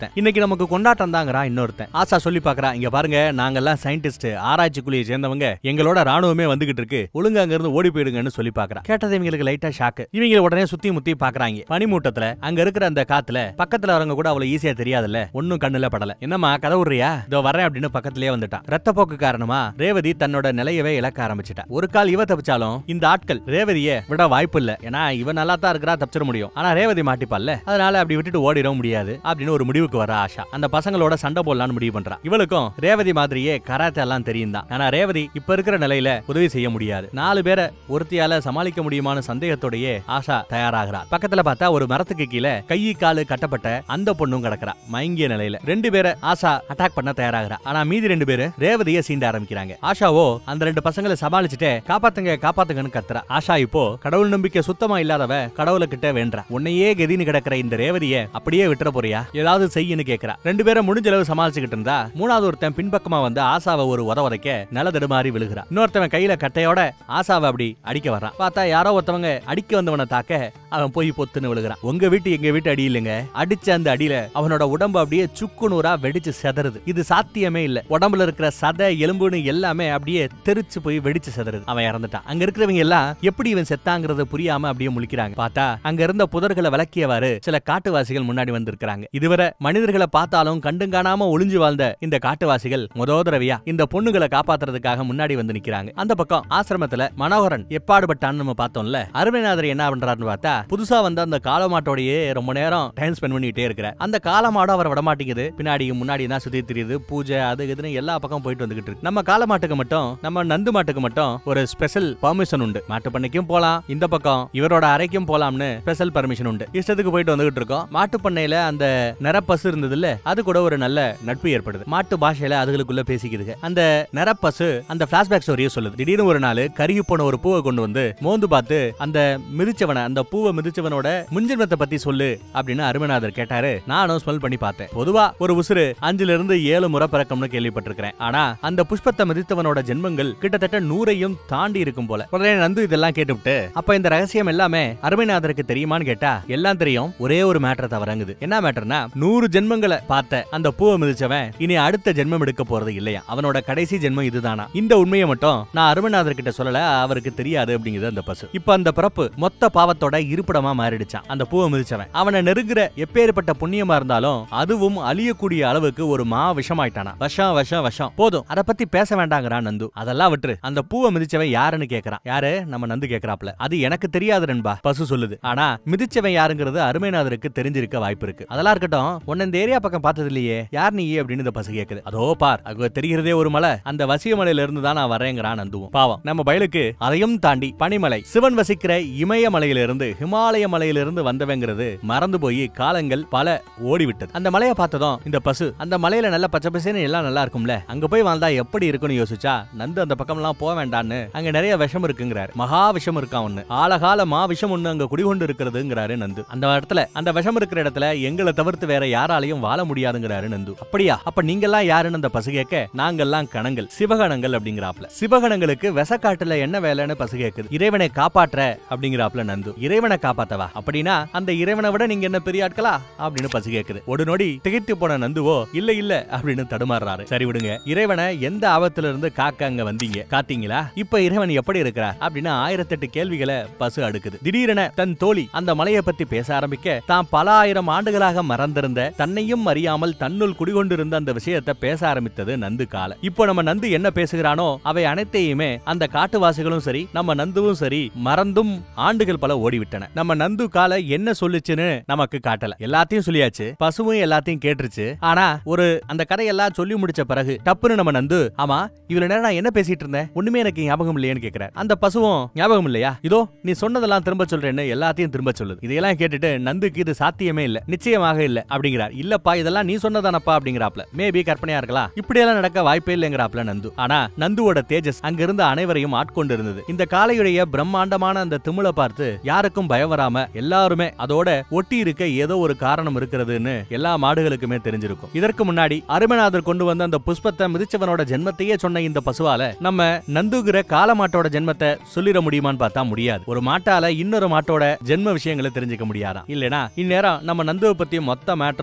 நமக்கு கொண்டாட்டம் தாங்கிறான் இன்னொருத்தன் ஆசா சொல்லி பாக்குறா இங்க பாருங்க நாங்கெல்லாம் சயின்டிஸ்ட் ஆராய்ச்சி குழியை சேர்ந்தவங்க எங்களோட ராணுவமே வந்துகிட்டு இருக்கு ஒழுங்கா அங்க இருந்து ஓடி போயிடுங்கன்னு சொல்லி பாக்குறா கேட்டது இவங்களுக்கு லைட்டா ஷாக்கு இவங்க உடனே சுத்தி முத்தி பாக்குறாங்க பனிமூட்டத்துல அங்க இருக்கிற அந்த காத்துல பக்கத்துல வரவங்க கூட அவ்வளவு ஈஸியா தெரியாதுல்ல ஒன்னும் கண்ணுல படல என்னம்மா கதை விடுறியா இதோ வரேன் அப்படின்னு பக்கத்திலேயே வந்துட்டான் ரத்தப்போக்கு காரணமா ரேவதி தன்னோட நிலையவே இழக்க ஆரம்பிச்சிட்டா ஒரு கால் இவ தப்பிச்சாலும் இந்த ஆட்கள் ரேவதிய விட வாய்ப்பு இல்ல ஏன்னா இவன் நல்லா தான் இருக்கிறா தப்பிச்சிட முடியும் ஆனா ரேவதி மாட்டிப்பால்ல அதனால அப்படி விட்டுட்டு ஓடிடவும் முடியாது அப்படின்னு ஒரு முடிவுக்கு வர ஆஷா அந்த பசங்களோட சண்டை போடலாம்னு முடிவு பண்றா இவளுக்கும் ரேவதி மாதிரியே கராத்தே எல்லாம் தெரியும் தான் ஆனா ரேவதி இப்ப இருக்கிற நிலையில உதவி செய்ய முடியாது நாலு பேரை ஒருத்தியால சமாளிக்க முடியுமான சந்தேகத்தோடயே ஆஷா தயாராகிறா பக்கத்துல பார்த்தா ஒரு மரத்துக்கு கீழே கை காலு கட்டப்பட்ட அந்த பொண்ணும் கிடக்குறா மயங்கிய நிலையில ரெண்டு பேரை ஆஷா அட்டாக் பண்ண தயாராகிறா ஆனா மீதி ரெண்டு பேரு ரேவதிய சீண்ட ஆரம்பிக்கிறாங்க ஆஷாவோ அந்த ரெண்டு பசங்களை சமாளிச்சுட்டே காப்பாத்துங்க காப்பாத்துங்கன்னு கத்துறா ஆஷா இப்போ கடவுள் நம்பிக்கை சுத்தமா இல்லாதவ கடவுள கிட்ட வேண்டா உன்னையே கெதின்னு கிடக்குற இந்த ரேவதிய அப்படியே விட்டுற போறியா ஏதாவது செய்யுன்னு கேக்குறா ரெண்டு பேரும் முடிஞ்ச அளவு சமாளிச்சுக்கிட்டு இருந்தா மூணாவது ஒருத்தன் பின்பக்கமா வந்து ஆசாவை ஒரு உத உதைக்க நில தடுமாறி விழுகிறா இன்னொருத்தவன் கையில கட்டையோட ஆசாவை அப்படி அடிக்க வர்றான் பார்த்தா யாரோ ஒருத்தவங்க அடிக்க வந்தவனை தாக்க அவன் போய் பொத்துன்னு விழுகிறான் உங்க வீட்டு எங்க வீட்டு அடி இல்லைங்க அடிச்ச அந்த அடியில அவனோட உடம்பு அப்படியே சுக்கு நூறா வெடிச்சு செதறுது இது சாத்தியமே இல்ல உடம்புல இருக்கிற சதை எலும்புன்னு எல்லாமே அப்படியே தெரிச்சு போய் வெடிச்சு செதறுது அவன் இறந்துட்டான் அங்க இருக்கிறவங்க எல்லாம் எப்படி இவன் செத்தாங்கிறது புரியாம அப்படியே முழிக்கிறாங்க பார்த்தா அங்க இருந்த புதர்களை விளக்கியவாறு சில காட்டுவாசிகள் முன்னாடி வந்திருக்காங்க இதுவரை மனிதர்களை பார்த்தாலும் கண்டும் காணாம ஒளிஞ்சு வாழ்ந்த இந்த காட்டுவாசிகள் முதோதரவியா இந்த பொண்ணுகளை காப்பாத்துறதுக்காக முன்னாடி வந்து நிக்கிறாங்க அந்த பக்கம் ஆசிரமத்துல மனோகரன் எப்பாடுபட்டான்னு நம்ம பார்த்தோம்ல அருமைநாதர் என்ன பண்றாருன்னு பார்த்தா புதுசா வந்த அந்த காலமாட்டோடயே ரொம்ப நேரம் டைம் ஸ்பெண்ட் பண்ணிட்டே இருக்கிற அந்த காலமாடு அவரை விட மாட்டேங்குது பின்னாடியும் முன்னாடி தான் சுத்தி தெரியுது பூஜை அது இதுன்னு எல்லா பக்கம் போயிட்டு வந்துகிட்டு இருக்கு நம்ம காலமாட்டுக்கு மட்டும் நம்ம நந்து மாட்டுக்கு மட்டும் ஒரு ஸ்பெஷல் பர்மிஷன் உண்டு மாட்டு பண்ணைக்கும் போலாம் இந்த பக்கம் இவரோட அறைக்கும் போலாம்னு ஸ்பெஷல் பர்மிஷன் உண்டு இஷ்டத்துக்கு போயிட்டு வந்துகிட்டு இருக்கோம் மாட்டு பண்ணையில அந்த நிறப்பசு இருந்தது இல்ல அது கூட ஒரு நல்ல நட்பு ஏற்படுது மாட்டு பாஷையில அதுகளுக்குள்ள பேசிக்குதுங்க அந்த நிறப்பசு அந்த பிளாஷ்பேக் ஸ்டோரியை சொல்லுது திடீர்னு ஒரு நாள் கருகி போன ஒரு பூவை கொண்டு வந்து மோந்து பார்த்து அந்த மிதிச்சவனை அந்த பூவை மிதிச்சவனோட முன்ஜென்மத்தை பத்தி சொல்லு அப்படின்னு அருமநாதர் கேட்டாரு நானும் ஸ்மெல் பண்ணி பார்த்தேன் பொதுவா ஒரு உசுறு அஞ்சுல இருந்து ஏழு முறை பிறக்கும்னு கேள்விப்பட்டிருக்கிறேன் ஆனா அந்த புஷ்பத்தை மிதித்தவனோட ஜென்மங்கள் கிட்டத்தட்ட நூறையும் தாண்டி இருக்கும் போல உடனே நந்து இதெல்லாம் கேட்டுவிட்டு அப்ப இந்த ரகசியம் எல்லாமே அருமைநாதருக்கு தெரியுமான்னு கேட்டா எல்லாம் தெரியும் ஒரே ஒரு மேட்டர் தவறங்குது என்ன மேட்டர்னா நூறு ஜென்மங்களை பார்த்த அந்த பூவை மிதிச்சவன் இனி அடுத்த ஜென்மம் எடுக்க போறது இல்லையா அவனோட கடைசி ஜென்மம் இதுதானா இந்த உண்மையை மட்டும் நான் அருமநாதர் கிட்ட சொல்லல அவருக்கு தெரியாது அப்படிங்குது அந்த பசு இப்ப அந்த பிறப்பு மொத்த பாவத்தோட இருப்பிடமா மாறிடுச்சான் அந்த பூவை மிதிச்சவன் அவனை நெருங்குற எப்பேற்பட்ட புண்ணியமா இருந்தாலும் அதுவும் அழியக்கூடிய அளவுக்கு ஒரு மா விஷமாயிட்டானா விஷம் விஷம் விஷம் போதும் அத பத்தி பேச வேண்டாங்கிறான் நந்து அதெல்லாம் விட்டுரு அந்த பூவை மிதிச்சவன் யாருன்னு கேக்குறான் யாரு நம்ம நந்து கேக்குறாப்ல அது எனக்கு தெரியாது நண்பா பசு சொல்லுது ஆனா மிதிச்சவன் யாருங்கிறது அருமைநாதருக்கு தெரிஞ்சிருக்க வாய்ப்பு இருக்கு அதெல்லாம் இருக்கட்டும் உன்ன இந்த ஏரியா பக்கம் பார்த்தது இல்லையே யார் நீ அப்படின்னு இந்த பசு கேக்குது அதோ பார் அங்க தெரிகிறதே ஒரு மலை அந்த வசிய மலையில இருந்து தான் நான் வரேங்கிறான் நந்துவும் பாவம் நம்ம பயலுக்கு அதையும் தாண்டி பனிமலை சிவன் வசிக்கிற இமய மலையிலிருந்து ஹிமாலய மலையிலிருந்து வந்தவங்கிறது மறந்து போய் காலங்கள் பல ஓடிவிட்டது அந்த மலையை பார்த்ததும் இந்த பசு அந்த மலையில நல்ல பச்சை பசேன்னு எல்லாம் நல்லா இருக்கும்ல அங்க போய் வாழ்ந்தா எப்படி இருக்கும்னு யோசிச்சா நந்து அந்த பக்கம் எல்லாம் போக வேண்டான்னு அங்க நிறைய விஷம் இருக்குங்கிறாரு மகா விஷம் இருக்கான் ஒண்ணு ஆழகால மா விஷம் ஒண்ணு அங்க குடிகொண்டு இருக்கிறதுங்கிறாரு நந்து அந்த இடத்துல அந்த விஷம் இருக்கிற இடத்துல எங்களை தவிர்த்து வேற யாராலையும் வாழ முடியாதுங்கிறாரு நந்து அப்படியா அப்ப நீங்கெல்லாம் யாருன்னு அந்த பசு கேட்க நாங்கெல்லாம் கணங்கள் சிவகணங்கள் அப்படிங்கிறாப்ல சிவகணங்களுக்கு விசக்காட்டுல என்ன வேலைன்னு பசு கேக்குது இறைவனை காப்பாற்ற அப்படிங்கிறாப்ல நந்து இறைவனை காப்பாத்தவா அப்படின்னா அந்த இறைவனை விட நீங்க என்ன பெரிய ஆட்களா அப்படின்னு பசு கேக்குது ஒரு நொடி திகைத்து போன நந்துவோ இல்ல இல்ல அப்படின்னு தடுமாறுறாரு சரி விடுங்க இறைவனை எந்த ஆபத்துல இருந்து காக்க அங்க வந்தீங்க காத்தீங்களா இப்ப இறைவன் எப்படி இருக்கிறார் அப்படின்னு ஆயிரத்தெட்டு கேள்விகளை பசு அடுக்குது திடீரென தன் தோழி அந்த மலையை பத்தி பேச ஆரம்பிக்க தான் பல ஆயிரம் ஆண்டுகளாக மறந்திருந்த தன்னையும் அறியாமல் தன்னுள் குடிகொண்டிருந்த அந்த விஷயத்தை பேச ஆரம்பித்தது நந்து கால இப்போ நம்ம நந்து என்ன பேசுகிறானோ அவை அனைத்தையுமே அந்த காட்டுவாசிகளும் சரி நம்ம நந்துவும் சரி மறந்தும் ஆண்டுகள் பல ஓடிவிட்டன நம்ம நந்து கால என்ன சொல்லுச்சுன்னு நமக்கு காட்டல எல்லாத்தையும் சொல்லியாச்சு பசுவும் எல்லாத்தையும் கேட்டுருச்சு ஆனா ஒரு அந்த கதையெல்லாம் சொல்லி முடிச்ச பிறகு டப்புன்னு நம்ம நந்து ஆமா இவ்வளவு நேரம் நான் என்ன பேசிட்டு இருந்தேன் ஒண்ணுமே எனக்கு ஞாபகம் இல்லையேன்னு கேக்குறாரு அந்த பசுவும் ஞாபகம் இல்லையா இதோ நீ சொன்னதெல்லாம் திரும்ப சொல்றேன்னு எல்லாத்தையும் திரும்ப சொல்லுது இதையெல்லாம் கேட்டுட்டு நந்துக்கு இது சாத்தியமே இல்ல நிச்சயமாக இல்ல அப்படிங்கிறார் இல்லப்பா இதெல்லாம் நீ சொன்னதானப்பா அப்படிங்கிறாப்ல மேபி கற்பனையா இருக்கலாம் இப்படியெல்லாம் நடக்க வாய்ப்பே இல்லைங்கிறாப்ல நந்து ஆனா நந்துவோட தேஜஸ் அங்கிருந்த அனைவரையும் ஆட்கொண்டு இருந்தது இந்த காலையுடைய பிரம்மாண்டமான அந்த திமிழை பார்த்து யாருக்கும் பயம் வராம எல்லாருமே அதோட ஒட்டி இருக்க ஏதோ ஒரு காரணம் இருக்கிறதுன்னு எல்லா மாடுகளுக்குமே தெரிஞ்சிருக்கும் இதற்கு முன்னாடி அருமநாதர் கொண்டு வந்த அந்த புஷ்பத்தை மிதிச்சவனோட ஜென்மத்தையே சொன்ன இந்த பசுவால நம்ம நந்துகிற கால மாட்டோட ஜென்மத்தை சொல்லிட முடியுமான்னு பார்த்தா முடியாது ஒரு மாட்டால இன்னொரு மாட்டோட ஜென்ம விஷயங்களை தெரிஞ்சுக்க முடியாதாம் இல்லனா இந்நேரம் நம்ம நந்துவை பத்தி மொத்த மேட்டரும் பசு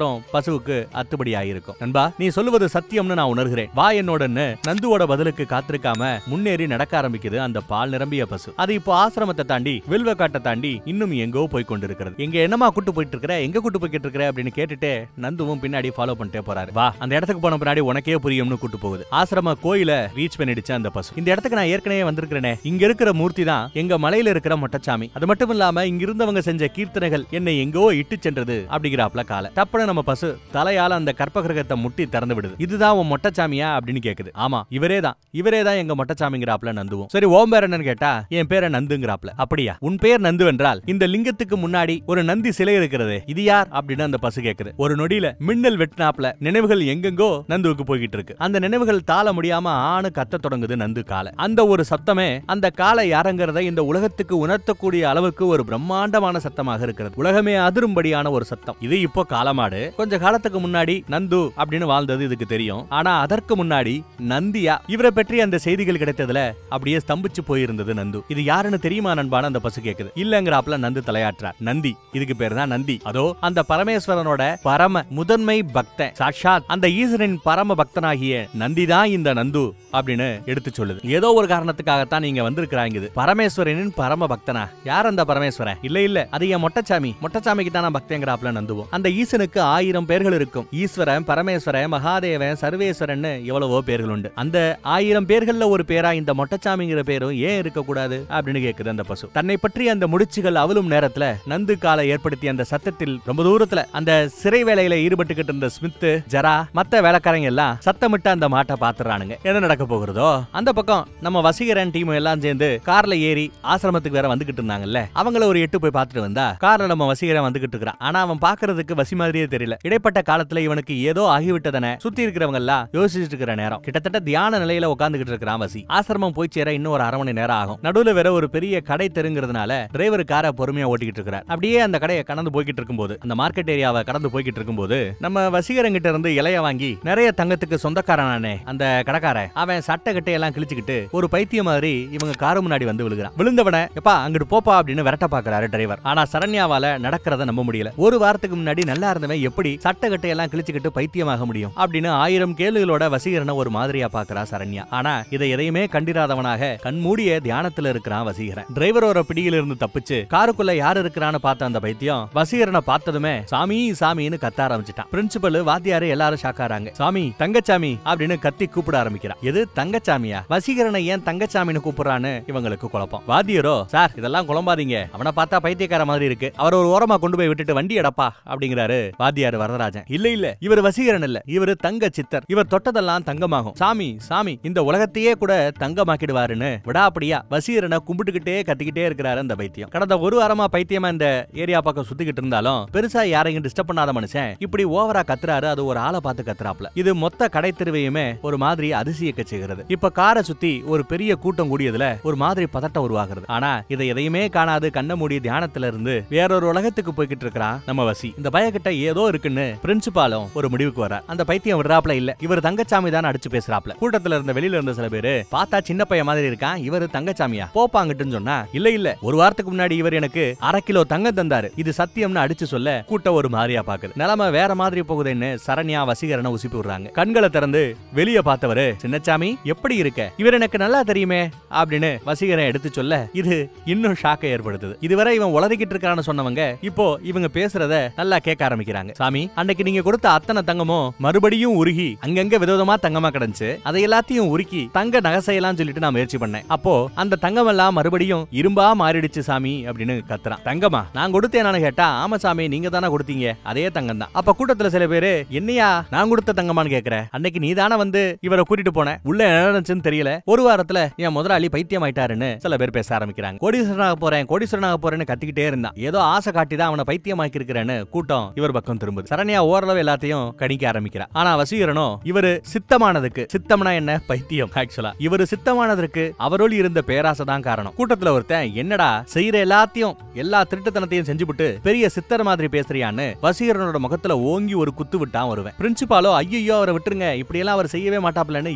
பசுவுக்கு அத்துபடி ஆயிருக்கும் நண்பா நீ சொல்லுவது சத்தியம்னு நான் உணர்கிறேன் வா என்னோடன்னு நந்துவோட பதிலுக்கு காத்திருக்காம முன்னேறி நடக்க ஆரம்பிக்குது அந்த பால் நிரம்பிய பசு அது இப்போ ஆசிரமத்தை தாண்டி வில்வ காட்டை தாண்டி இன்னும் எங்கோ போய் கொண்டிருக்கிறது எங்க என்னமா கூட்டு போயிட்டு இருக்கிற எங்க கூட்டு போய்கிட்டு இருக்கிற அப்படின்னு கேட்டுட்டு நந்துவும் பின்னாடி ஃபாலோ பண்ணிட்டே போறாரு வா அந்த இடத்துக்கு போன பின்னாடி உனக்கே புரியும்னு கூட்டு போகுது ஆசிரம கோயில ரீச் பண்ணிடுச்சு அந்த பசு இந்த இடத்துக்கு நான் ஏற்கனவே வந்திருக்கிறேனே இங்க இருக்கிற மூர்த்தி தான் எங்க மலையில இருக்கிற மொட்டச்சாமி அது மட்டும் இல்லாம இங்க இருந்தவங்க செஞ்ச கீர்த்தனைகள் என்னை எங்கோ இட்டு சென்றது அப்படிங்கிறாப்ல கால தப்புன நம்ம பசு தலையால அந்த கற்பகிரகத்தை முட்டி திறந்து விடுது இதுதான் உன் மொட்டச்சாமியா அப்படின்னு கேக்குது ஆமா இவரே தான் இவரே தான் எங்க மொட்டச்சாமிங்கிறாப்ல நந்துவும் சரி ஓம் பேர் என்னன்னு கேட்டா என் பேரை நந்துங்கிறாப்ல அப்படியா உன் பேர் நந்து என்றால் இந்த லிங்கத்துக்கு முன்னாடி ஒரு நந்தி சிலை இருக்கிறது இது யார் அப்படின்னு அந்த பசு கேக்குது ஒரு நொடியில மின்னல் வெட்டினாப்ல நினைவுகள் எங்கெங்கோ நந்துவுக்கு போய்கிட்டு இருக்கு அந்த நினைவுகள் தாள முடியாம ஆணு கத்த தொடங்குது நந்து காலை அந்த ஒரு சத்தமே அந்த காலை யாரங்கிறத இந்த உலகத்துக்கு உணர்த்தக்கூடிய அளவுக்கு ஒரு பிரம்மாண்டமான சத்தமாக இருக்கிறது உலகமே அதிரும்படியான ஒரு சத்தம் இது இப்போ காலமாடு கொஞ்ச காலத்துக்கு முன்னாடி நந்து அப்படின்னு வாழ்ந்தது இதுக்கு தெரியும் ஆனா அதற்கு முன்னாடி நந்தியா இவரை பற்றி அந்த செய்திகள் கிடைத்ததுல அப்படியே ஸ்தம்பிச்சு போயிருந்தது நந்து இது யாருன்னு தெரியுமா நண்பான அந்த பசு கேக்குது இல்லங்கிறாப்ல நந்து தலையாற்றார் நந்தி இதுக்கு பேர் தான் நந்தி அதோ அந்த பரமேஸ்வரனோட பரம முதன்மை பக்தன் சாட்சாத் அந்த ஈஸ்வரன் பரம பக்தனாகிய நந்தி தான் இந்த நந்து அப்படின்னு எடுத்து சொல்லுது ஏதோ ஒரு காரணத்துக்காகத்தான் நீங்க வந்திருக்கிறாங்க இது பரமேஸ்வரனின் பரம பக்தனா யார் அந்த பரமேஸ்வரன் இல்ல இல்ல அது என் மொட்டச்சாமி மொட்டச்சாமிக்கு தான் நான் பக்தங்கிறாப்ல நந்துவோம் அந்த ஈசனுக்கு ஆயிரம் பேர்கள் இருக்கும் ஈஸ்வரன் பரமேஸ்வரன் மகாதேவன் சர்வேஸ்வரன் எவ்வளவோ பேர்கள் உண்டு அந்த ஆயிரம் பேர்கள்ல ஒரு பேரா இந்த மொட்டச்சாமிங்கிற பேரும் ஏன் இருக்க கூடாது அப்படின்னு கேக்குது அந்த பசு தன்னை பற்றி அந்த முடிச்சுகள் அவளும் நேரத்துல நந்து காலை ஏற்படுத்திய அந்த சத்தத்தில் ரொம்ப தூரத்துல அந்த சிறை வேலையில ஈடுபட்டுக்கிட்டு இருந்த ஸ்மித் ஜரா மத்த வேலைக்காரங்க எல்லாம் சத்தமிட்டு அந்த மாட்டை பாத்துறானுங்க என்ன நடக்க போகிறதோ அந்த பக்கம் நம்ம வசீகரன் டீம் எல்லாம் சேர்ந்து கார்ல ஏறி ஆசிரமத்துக்கு வேற வந்துகிட்டு இருந்தாங்கல்ல அவங்கள ஒரு எட்டு போய் பார்த்துட்டு வந்தா கார்ல நம்ம வசீகரன் வந்துகிட்டு இருக்கிறான் ஆனா அவன் பாக்குறதுக்கு வசி மாதிரியே தெரியல இடைப்பட்ட காலத்துல இவனுக்கு ஏதோ ஆகிவிட்டதன சுத்தி இருக்கிறவங்க எல்லாம் யோசிச்சுட்டு இருக்கிற நேரம் கிட்டத்தட்ட தியான நிலையில உட்காந்துகிட்டு இருக்கிறான் வசி ஆசிரமம் போய் சேர இன்னும் ஒரு அரை மணி நேரம் ஆகும் நடுவுல வேற ஒரு பெரிய கடை தெருங்கிறதுனால டிரைவர் காரை பொறுமையா ஓட்டிக்கிட்டு இருக்கிறார் அப்படியே அந்த கடையை கடந்து போய்கிட்டு இருக்கும்போது அந்த மார்க்கெட் ஏரியாவை கடந்து போய்கிட்டு இருக்கும்போது நம்ம வசீகரங்கிட்ட இருந்து இலைய வாங்கி நிறைய தங்கத்துக்கு சொந்தக்காரனானே அந்த கடைக்காரன் அவன் சட்டை கட்டையெல்லாம் கிழிச்சுக்கிட்டு ஒரு பைத்தியம் மாதிரி இவங்க காரு முன்னாடி வந்து விழுகிறான் விழுந்தவன எப்பா அங்கிட்டு போப்பா அப்படின்னு விரட்ட பாக்குறாரு டிரைவர் ஆனா சரண்யாவால நடக்கிறத நம்ப முடியல ஒரு வாரத்துக்கு முன்னாடி நல்லா இருந்தவன் எப்படி சட்டை கட்டையெல்லாம் கிழிச்சுக்கிட்டு பைத்தியமாக முடியும் அப்படின்னு ஆயிரம் கேள்விகளோட வசீகரனை ஒரு மாதிரியா பாக்குறா சரண்யா ஆனா இதை எதையுமே கண்டிராதவனாக கண்மூடிய தியானத்துல இருக்கிறான் வசீகரன் டிரைவரோட பிடியில இருந்து தப்பிச்சு காருக்குள்ள யார் இருக்கிறான்னு பார்த்த அந்த பைத்தியம் வசீகரனை பார்த்ததுமே சாமி சாமின்னு கத்த ஆரம்பிச்சிட்டான் பிரின்சிபல் வாத்தியாரு எல்லாரும் ஷாக்காராங்க சாமி தங்கச்சாமி அப்படின்னு கத்தி கூப்பிட ஆரம்பிக்கிறான் எது தங்கச்சாமியா வசீகரனை ஏன் தங்கச்சாமின்னு கூப்பிடுறான்னு இவங்களுக்கு குழப்பம் வாத்தியரோ சார் இதெல்லாம் குழம்பாதீங்க அவனை பார்த்தா பைத்தியக்கார மாதிரி இருக்கு அவர் ஒரு ஓரமா கொண்டு போய் விட்டுட்டு வண்டி எடப்பா அப்படிங்கிறாரு வாத்தியார் வரதராஜன் இல்ல இல்ல இவர் வசீகரன் இல்ல இவர் தங்க சித்தர் இவர் தொட்டதெல்லாம் தங்கமாகும் சாமி சாமி இந்த உலகத்தையே கூட தங்கமாக்கிடுவாருன்னு விடாப்படியா வசீகரனை கும்பிட்டுக்கிட்டே கத்திக்கிட்டே இருக்கிறாரு அந்த பைத்தியம் கடந்த ஒரு வாரமா பைத்தியமா இந்த ஏரியா பக்கம் சுத்திக்கிட்டு இருந்தாலும் பெருசா யாரையும் டிஸ்டர்ப் பண்ணாத மனுஷன் இப்படி ஓவரா கத்துறாரு அது ஒரு ஆளை பார்த்து கத்துறாப்ல இது மொத்த கடை தெருவையுமே ஒரு மாதிரி அதிசயிக்க செய்கிறது இப்ப காரை சுத்தி ஒரு பெரிய கூட்டம் கூடியதுல ஒரு மாதிரி பதட்டம் உருவாகிறது ஆனா இதை எதையுமே காணாது கண்ண மூடி தியானத்துல இருந்து வேறொரு உலகத்துக்கு போய்கிட்டு இருக்கிறான் நம்ம வசி இந்த பயக்கிட்ட ஏதோ இருக்குன்னு பிரின்சிபாலும் ஒரு முடிவுக்கு வர அந்த பைத்தியம் விடுறாப்ல இல்ல இவர் தங்கச்சாமி தான் அடிச்சு பேசுறாப்ல கூட்டத்துல இருந்த வெளியில இருந்த சில பேரு பார்த்தா சின்ன பையன் மாதிரி இருக்கான் இவர் தங்கச்சாமியா போப்பாங்கட்டுன்னு சொன்னா இல்ல இல்ல ஒரு வாரத்துக்கு முன்னாடி இவர் எனக்கு அரை கிலோ தங்கம் தந்தாரு இது சத்தியம்னு அடிச்சு சொல்ல கூட்டம் ஒரு மாதிரியா பாக்குது நிலைமை வேற மாதிரி போகுதுன்னு சரண்யா வசீகரனை உசிப்பி விடுறாங்க கண்களை திறந்து வெளிய பார்த்தவரு சின்னச்சாமி எப்படி இருக்க இவர் எனக்கு நல்லா தெரியுமே அப்படின்னு வசீகரன் எடுத்து சொல்ல இது இன்னும் ஷாக்கை ஏற்படுத்துது இதுவரை இவன் உளறிக்கிட்டு இருக்கான்னு சொன்னவங்க இப்போ இவங்க பேசுறத நல்லா கேட்க ஆரம்பிக்கிறாங்க சாமி அன்னைக்கு நீங்க கொடுத்த அத்தனை தங்கமும் மறுபடியும் உருகி அங்கங்க விதவிதமா தங்கமா கிடந்துச்சு அதை எல்லாத்தையும் உருக்கி தங்க நகசையெல்லாம் சொல்லிட்டு நான் முயற்சி பண்ணேன் அப்போ அந்த தங்கம் எல்லாம் மறுபடியும் இரும்பா மாறிடுச்சு சாமி அப்படின்னு கத்துறான் தங்கமா நான் கொடுத்தேனான்னு கேட்டா ஆமா சாமி நீங்க தானே கொடுத்தீங்க அதே தங்கம் தான் அப்ப கூட்டத்துல சில பேரு என்னையா நான் கொடுத்த தங்கமான்னு கேக்குற அன்னைக்கு நீ தானே வந்து இவரை கூட்டிட்டு போன உள்ள என்ன நடந்துச்சுன்னு தெரியல ஒரு வாரத்துல என் முதலாளி பைத்தியம் ஆயிட்டாருன்னு சில பேர் பேச ஆரம்பிக்கிறாங்க கோடீஸ்வரனாக போறேன் கோடீஸ்வரனாக போறேன்னு கத்திக்கிட்டே இருந்தான் ஏதோ ஆசை காட்டி தான் அவனை பைத்தியமாக்கி இருக்கிறேன்னு கூட்டம் இவர் பக்கம் திரும்புது சரண்யா ஓரளவு எல்லாத்தையும் கணிக்க ஆரம்பிக்கிறா ஆனா வசீகரனோ இவரு சித்தமானதுக்கு சித்தம்னா என்ன பைத்தியம் ஆக்சுவலா இவரு சித்தமானதற்கு அவரோடு இருந்த பேராசை தான் காரணம் கூட்டத்துல ஒருத்தன் என்னடா செய்யற எல்லாத்தையும் எல்லா திருட்டுத்தனத்தையும் செஞ்சுவிட்டு பெரிய சித்தர் மாதிரி பேசுறியான்னு வசீகரனோட முகத்துல ஓங்கி ஒரு குத்து விட்டான் வருவேன் பிரின்சிபாலோ ஐயோ அவரை விட்டுருங்க இப்படி எல்லாம் அவர் செய்யவே மாட்டாப்லன்னு எவ்வளவோ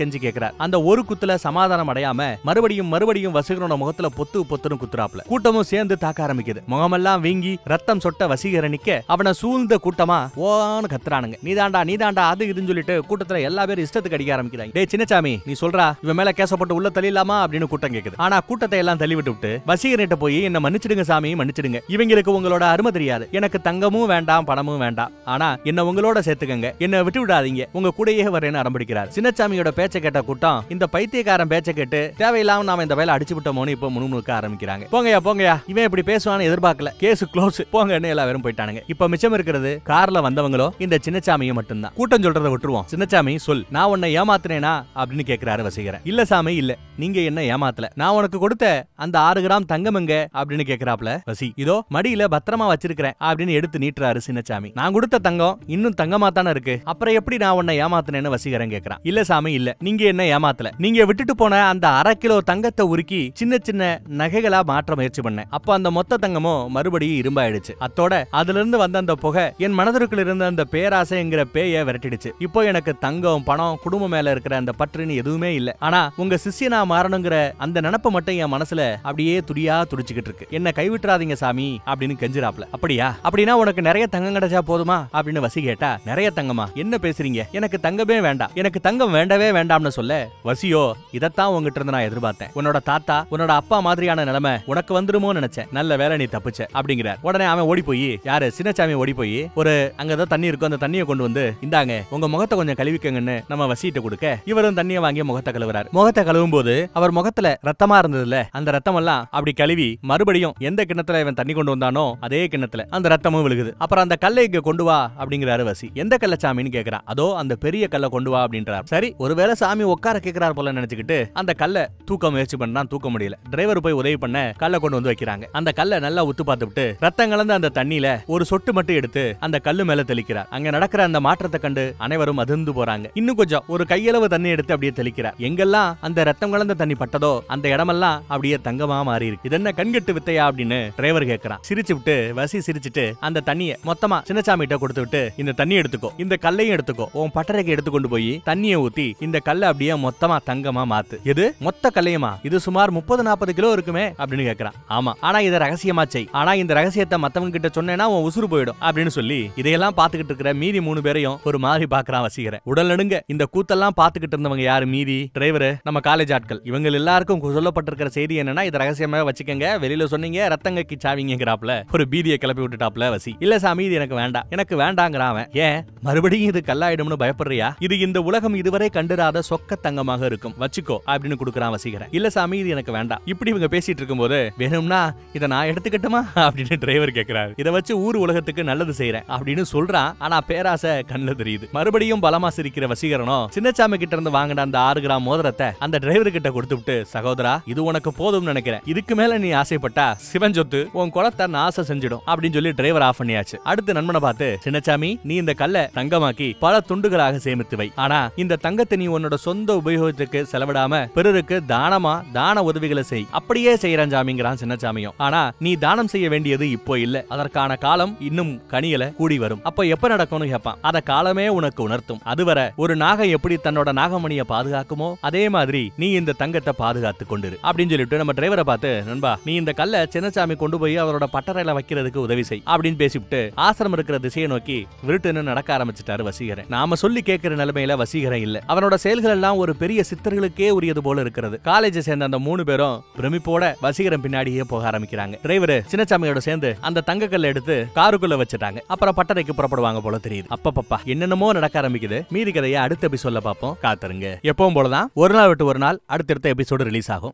கெஞ்சி கேக்குறார் அந்த ஒரு குத்துல சமாதானம் அடையாம மறுபடியும் மறுபடியும் வசீகரனோட முகத்துல பொத்து பொத்துன்னு குத்துறாப்ல கூட்டமும் சேர்ந்து தாக்க ஆரம்பிக்குது முகமெல்லாம் வீங்கி ரத்தம் சொட்ட வசீகரனிக்க அவனை சூழ்ந்த கூட்டமா ஓன்னு கத்துறானுங்க நீதாண்டா நீதாண்டா அது இதுன்னு சொல்லிட்டு கூட்டத்துல எல்லா பேரும் இஷ்டத்துக்கு அடிக்க ஆரம்பிக்கிறாங்க டேய் சின்னசாமி நீ சொல்றா இவன் மேல கேசப்பட்டு உள்ள தள்ளிடலாமா அப்படின்னு கூட்டம் கேக்குது ஆனா கூட்டத்தை எல்லாம் தள்ளி விட்டு விட்டு வசீகரன்ட்ட போய் என்ன மன்னிச்சிடுங்க சாமி மன்னிச்சிடுங்க இவங்களுக்கு உங்களோட அருமை தெரியாது எனக்கு தங்கமும் வேண்டாம் பணமும் வேண்டாம் ஆனா என்ன உங்களோட சேர்த்துக்கங்க என்ன விட்டு விடாதீங்க உங்க கூடயே வரேன்னு ஆரம்பிக்கிறார் சின்னசாமியோட பேச்சை கேட்ட கூட்டம் இந்த பைத்தியக்காரன் பேச்சை கேட்டு தேவையில்லாம நாம இந்த வேலை அடிச்சு விட்டோமோன்னு இப்ப முணுமுணுக்க ஆரம்பிக்கிறாங்க போங்கயா போங்கயா இவன் இப்படி பேசுவான்னு எதிர்பார்க்கல கேஸ் க்ளோஸ் போங்கன்னு எல்லா பேரும் போயிட்டானுங்க இப்ப மிச்சம் இருக்கிறது கார்ல வந்தவங்களோ இந்த சின்னசாமியும் மட்டும்தான் கூட்டம் சொல்றதை விட்டுருவோம் சின்னசாமி சொல் நான் உன்னை ஏமாத்துனேனா அப்படின்னு கேக்குறாரு வசீகரன் இல்ல சாமி இல்ல நீங்க என்ன ஏமாத்தல நான் உனக்கு கொடுத்த அந்த ஆறு கிராம் தங்கம் எங்க அப்படின்னு கேக்குறாப்ல வசி இதோ மடியில பத்திரமா வச்சிருக்கிறேன் அப்படின்னு எடுத்து நீட்டுறாரு சின்னசாமி நான் கொடுத்த தங்கம் இன்னும் தங்கமா தானே இருக்கு அப்புறம் எப்படி நான் உன்னை ஏமாத்தினேன்னு வசீகரன் கேக்குறான் இல்ல சாமி இல்ல நீங்க என்ன ஏமாத்தல நீங்க விட்டுட்டு போன அந்த அரை கிலோ தங்கத்தை உருக்கி சின்ன சின்ன நகைகளா மாற்ற முயற்சி பண்ணேன் அப்ப அந்த மொத்த தங்கமும் மறுபடியும் இரும்பாயிடுச்சு அத்தோட அதுல இருந்து வந்த அந்த புகை என் மனதிற்குள்ள இருந்த அந்த பேராசைங்கிற பேய விரட்டிடுச்சு இப்போ எனக்கு தங்கம் பணம் குடும்பம் மேல இருக்கிற அந்த பற்றுன்னு எதுவுமே இல்ல ஆனா உங்க சிஷ்யனா மாறணுங்கிற அந்த நினப்பு மட்டும் என் மனசுல அப்படியே துடியா துடிச்சுக்கிட்டு இருக்கு என்ன கைவிட்டுறாதீங்க சாமி அப்படின்னு கெஞ்சுறாப்ல அப்படியா அப்படின்னா உனக்கு நிறைய தங்கம் கிடைச்சா போதுமா அப்படின்னு வசி கேட்டா நிறைய தங்கமா என்ன பேசுறீங்க எனக்கு தங்கமே வேண்டாம் எனக்கு தங்கம் வேண்டவே வேண்டாம்னு சொல்ல வசியோ இதத்தான் உங்ககிட்ட இருந்து நான் எதிர்பார்த்தேன் உன்னோட தாத்தா உன்னோட அப்பா மாதிரியான நிலைமை உனக்கு வந்துருமோ நினைச்சேன் நல்ல வேலை நீ தப்பிச்ச அப்படிங்கிறார் உடனே அவன் ஓடி போய் யாரு சின்னசாமி ஓடி போய் ஒரு அங்க ஏதோ தண்ணி இருக்கும் அந்த தண்ணியை கொண்டு வந்து இந்தாங்க உங்க முகத்தை கொஞ்சம் கழுவிக்கங்கன்னு நம்ம வசிட்டு கொடுக்க இவரும் தண்ணியை வாங்கி முகத்தை கழுவுறாரு முகத்தை கழுவும் போது அவர் முகத்துல ரத்தமா இருந்ததுல அந்த ரத்தம் எல்லாம் அப்படி கழுவி மறுபடியும் எந்த கிண்ணத்துல இவன் தண்ணி கொண்டு வந்தானோ அதே கிண்ணத்துல அந்த ரத்தமும் விழுகுது அப்புறம் அந்த கல்லை இங்க கொண்டு வா அப்படிங்கிறாரு வசி எந்த கல்ல சாமின்னு கேக்குறான் அதோ அந்த பெரிய கல்லை கொண்டு வா அப்படின்றார் சரி ஒருவேளை சாமி உட்கார கேக்குறாரு போல நினைச்சுக்கிட்டு அந்த கல்லை தூக்க முயற்சி பண்ணா தூக்க முடியல டிரைவர் போய் உதவி பண்ண கல்லை கொண்டு வந்து வைக்கிறாங்க அந்த கல்லை நல்லா உத்து பார்த்துட்டு ரத்தம் கலந்த அந்த தண்ணியில ஒரு சொட்டு மட்டும் எடுத்து அந்த கல்லு மேல தெளிக்கிறார் அங்க நடக்கிற அந்த மாற்றத்தை கண்டு அனைவரும் அதிர்ந்து போறாங்க இன்னும் கொஞ்சம் ஒரு கையளவு தண்ணி எடுத்து அப்படியே தெளிக்கிறார் எங்கெல்லாம் அந்த ரத்தம் கலந்த தண்ணி பட்டதோ அந்த இடமெல்லாம் அப்படியே தங்கமா மாறி இருக்கு இது என்ன கண்கட்டு வித்தையா அப்படின்னு டிரைவர் கேக்குறான் சிரிச்சு விட்டு வசி சிரிச்சுட்டு அந்த தண்ணியை மொத்தமா சின்னசாமி கிட்ட கொடுத்து விட்டு இந்த தண்ணி எடுத்துக்கோ இந்த கல்லையும் எடுத்துக்கோ உன் பட்டறைக்கு எடுத்து கொண்டு போய் தண்ணியை ஊத்தி இந்த கல்லை அப்படியே மொத்தமா தங்கமா மாத்து எது மொத்த கல்லையுமா இது சுமார் முப்பது நாற்பது கிலோ இருக்குமே அப்படின்னு கேக்குறான் ஆமா ஆனா இதை ரகசியமா செய் ஆனா இந்த ரகசியத்தை மத்தவங்க கிட்ட சொன்னேன்னா உன் உசுறு போயிடும் அப்படின்னு சொல்லி இதையெல்லாம் பாத்துக்கிட்டு இருக்கிற மீதி மூணு பேரையும் ஒரு மாதிரி பாக்குறான் வசீகரன் உடல் நடுங்க இந்த கூத்தெல்லாம் பாத்துக்கிட்டு இருந்தவங்க யாரு மீதி டிரைவர் நம்ம காலேஜ் ஆட்கள் இவங்க எல்லாருக்கும் சொல்லப்பட்டிருக்கிற செய்தி என்னன்னா இது ரகசியமா வச்சுக்கங்க வெளியில சொன்னீங்க ரத்தங்கக்கு சாவிங்கிறாப்ல ஒரு பீதியை கிளப்பி விட்டுட்டாப்ல வசி இல்ல சாமி இது எனக்கு வேண்டாம் எனக்கு வேண்டாங்கிறான் அவன் ஏன் மறுபடியும் இது கல்லாயிடும்னு பயப்படுறியா இது இந்த உலகம் இதுவரை கண்டிராத சொக்க தங்கமாக இருக்கும் வச்சுக்கோ அப்படின்னு கொடுக்குறான் வசீகரன் இல்ல சாமி இது எனக்கு வேண்டாம் இப்படி இவங்க பேசிட்டு இருக்கும்போது வேணும்னா இதை நான் எடுத்துக்கட்டுமா அப்படின்னு டிரைவர் கேக்குறாரு இதை வச்சு ஊர் உலகத்துக்கு நல்லது செய்யறேன் அப்படின்னு சொல்றான் ஆனா பேராசை கண்ணுல தெரியுது மறுபடியும் பலமா சிரிக்கிற வசீகரனும் சின்னச்சாமி கிட்ட இருந்து வாங்கின அந்த ஆறு கிராம் மோதிரத்தை அந்த டிரைவர் கிட்ட கொடுத்து விட்டு சகோதரா இது உனக்கு போதும்னு நினைக்கிறேன் இதுக்கு மேல நீ ஆசைப்பட்டா சிவன் சொத்து உன் குளத்தை நாச செஞ்சிடும் அப்படின்னு சொல்லி டிரைவர் ஆஃப் பண்ணியாச்சு அடுத்து நண்பனை பார்த்து சின்னச்சாமி நீ இந்த கல்லை தங்கமாக்கி பல துண்டுகளாக சேமித்து வை ஆனா இந்த தங்கத்தை நீ உன்னோட சொந்த உபயோகத்துக்கு செலவிடாம பிறருக்கு தானமா தான உதவிகளை செய் அப்படியே செய்யறான் சாமிங்கிறான் சின்னச்சாமியும் ஆனா நீ தானம் செய்ய வேண்டியது இப்போ இல்ல அதற்கான காலம் இன்னும் கனியல கூடி வரும் அப்ப எப்ப நடக்கும்னு கேட்பான் அத காலமே உனக்கு உணர்த்தும் அதுவரை ஒரு நாகம் எப்படி தன்னோட நாகமணிய பாதுகாக்குமோ அதே மாதிரி நீ இந்த தங்கத்தை பாதுகாத்து கொண்டிரு அப்படின்னு சொல்லிட்டு நம்ம டிரைவரை பார்த்து நண்பா நீ இந்த கல்லை சின்னசாமி கொண்டு போய் அவரோட பட்டறையில வைக்கிறதுக்கு உதவி செய் அப்படின்னு பேசிவிட்டு ஆசிரமம் இருக்கிற திசையை நோக்கி விருட்டுன்னு நடக்க ஆரம்பிச்சிட்டாரு வசீகரன் நாம சொல்லி கேட்கிற நிலைமையில வசீகரன் இல்ல அவனோட செயல்கள் எல்லாம் ஒரு பெரிய சித்தர்களுக்கே உரியது போல இருக்கிறது காலேஜை சேர்ந்த அந்த மூணு பேரும் பிரமிப்போட வசீகரன் பின்னாடியே போக ஆரம்பிக்கிறாங்க டிரைவர் சின்னசாமியோட சேர்ந்து அந்த தங்கக்கல்லை எடுத்து காருக்குள்ள வச்சுட்டாங்க அப்புறம் பட்டறைக்கு புறப்படுவாங்க போல தெரியுது அப்பப்பப்பா என்னென்னமோ நடக்க ஆரம்பிக்குது மீதி கதையை அடுத்த எபிசோட்ல பார்ப்போம் காத்துருங்க எப்பவும் போலதான் ஒரு நாள் விட்டு ஒரு நாள் அடுத்தடுத்த எபிசோடு ரிலீஸ் ஆகும்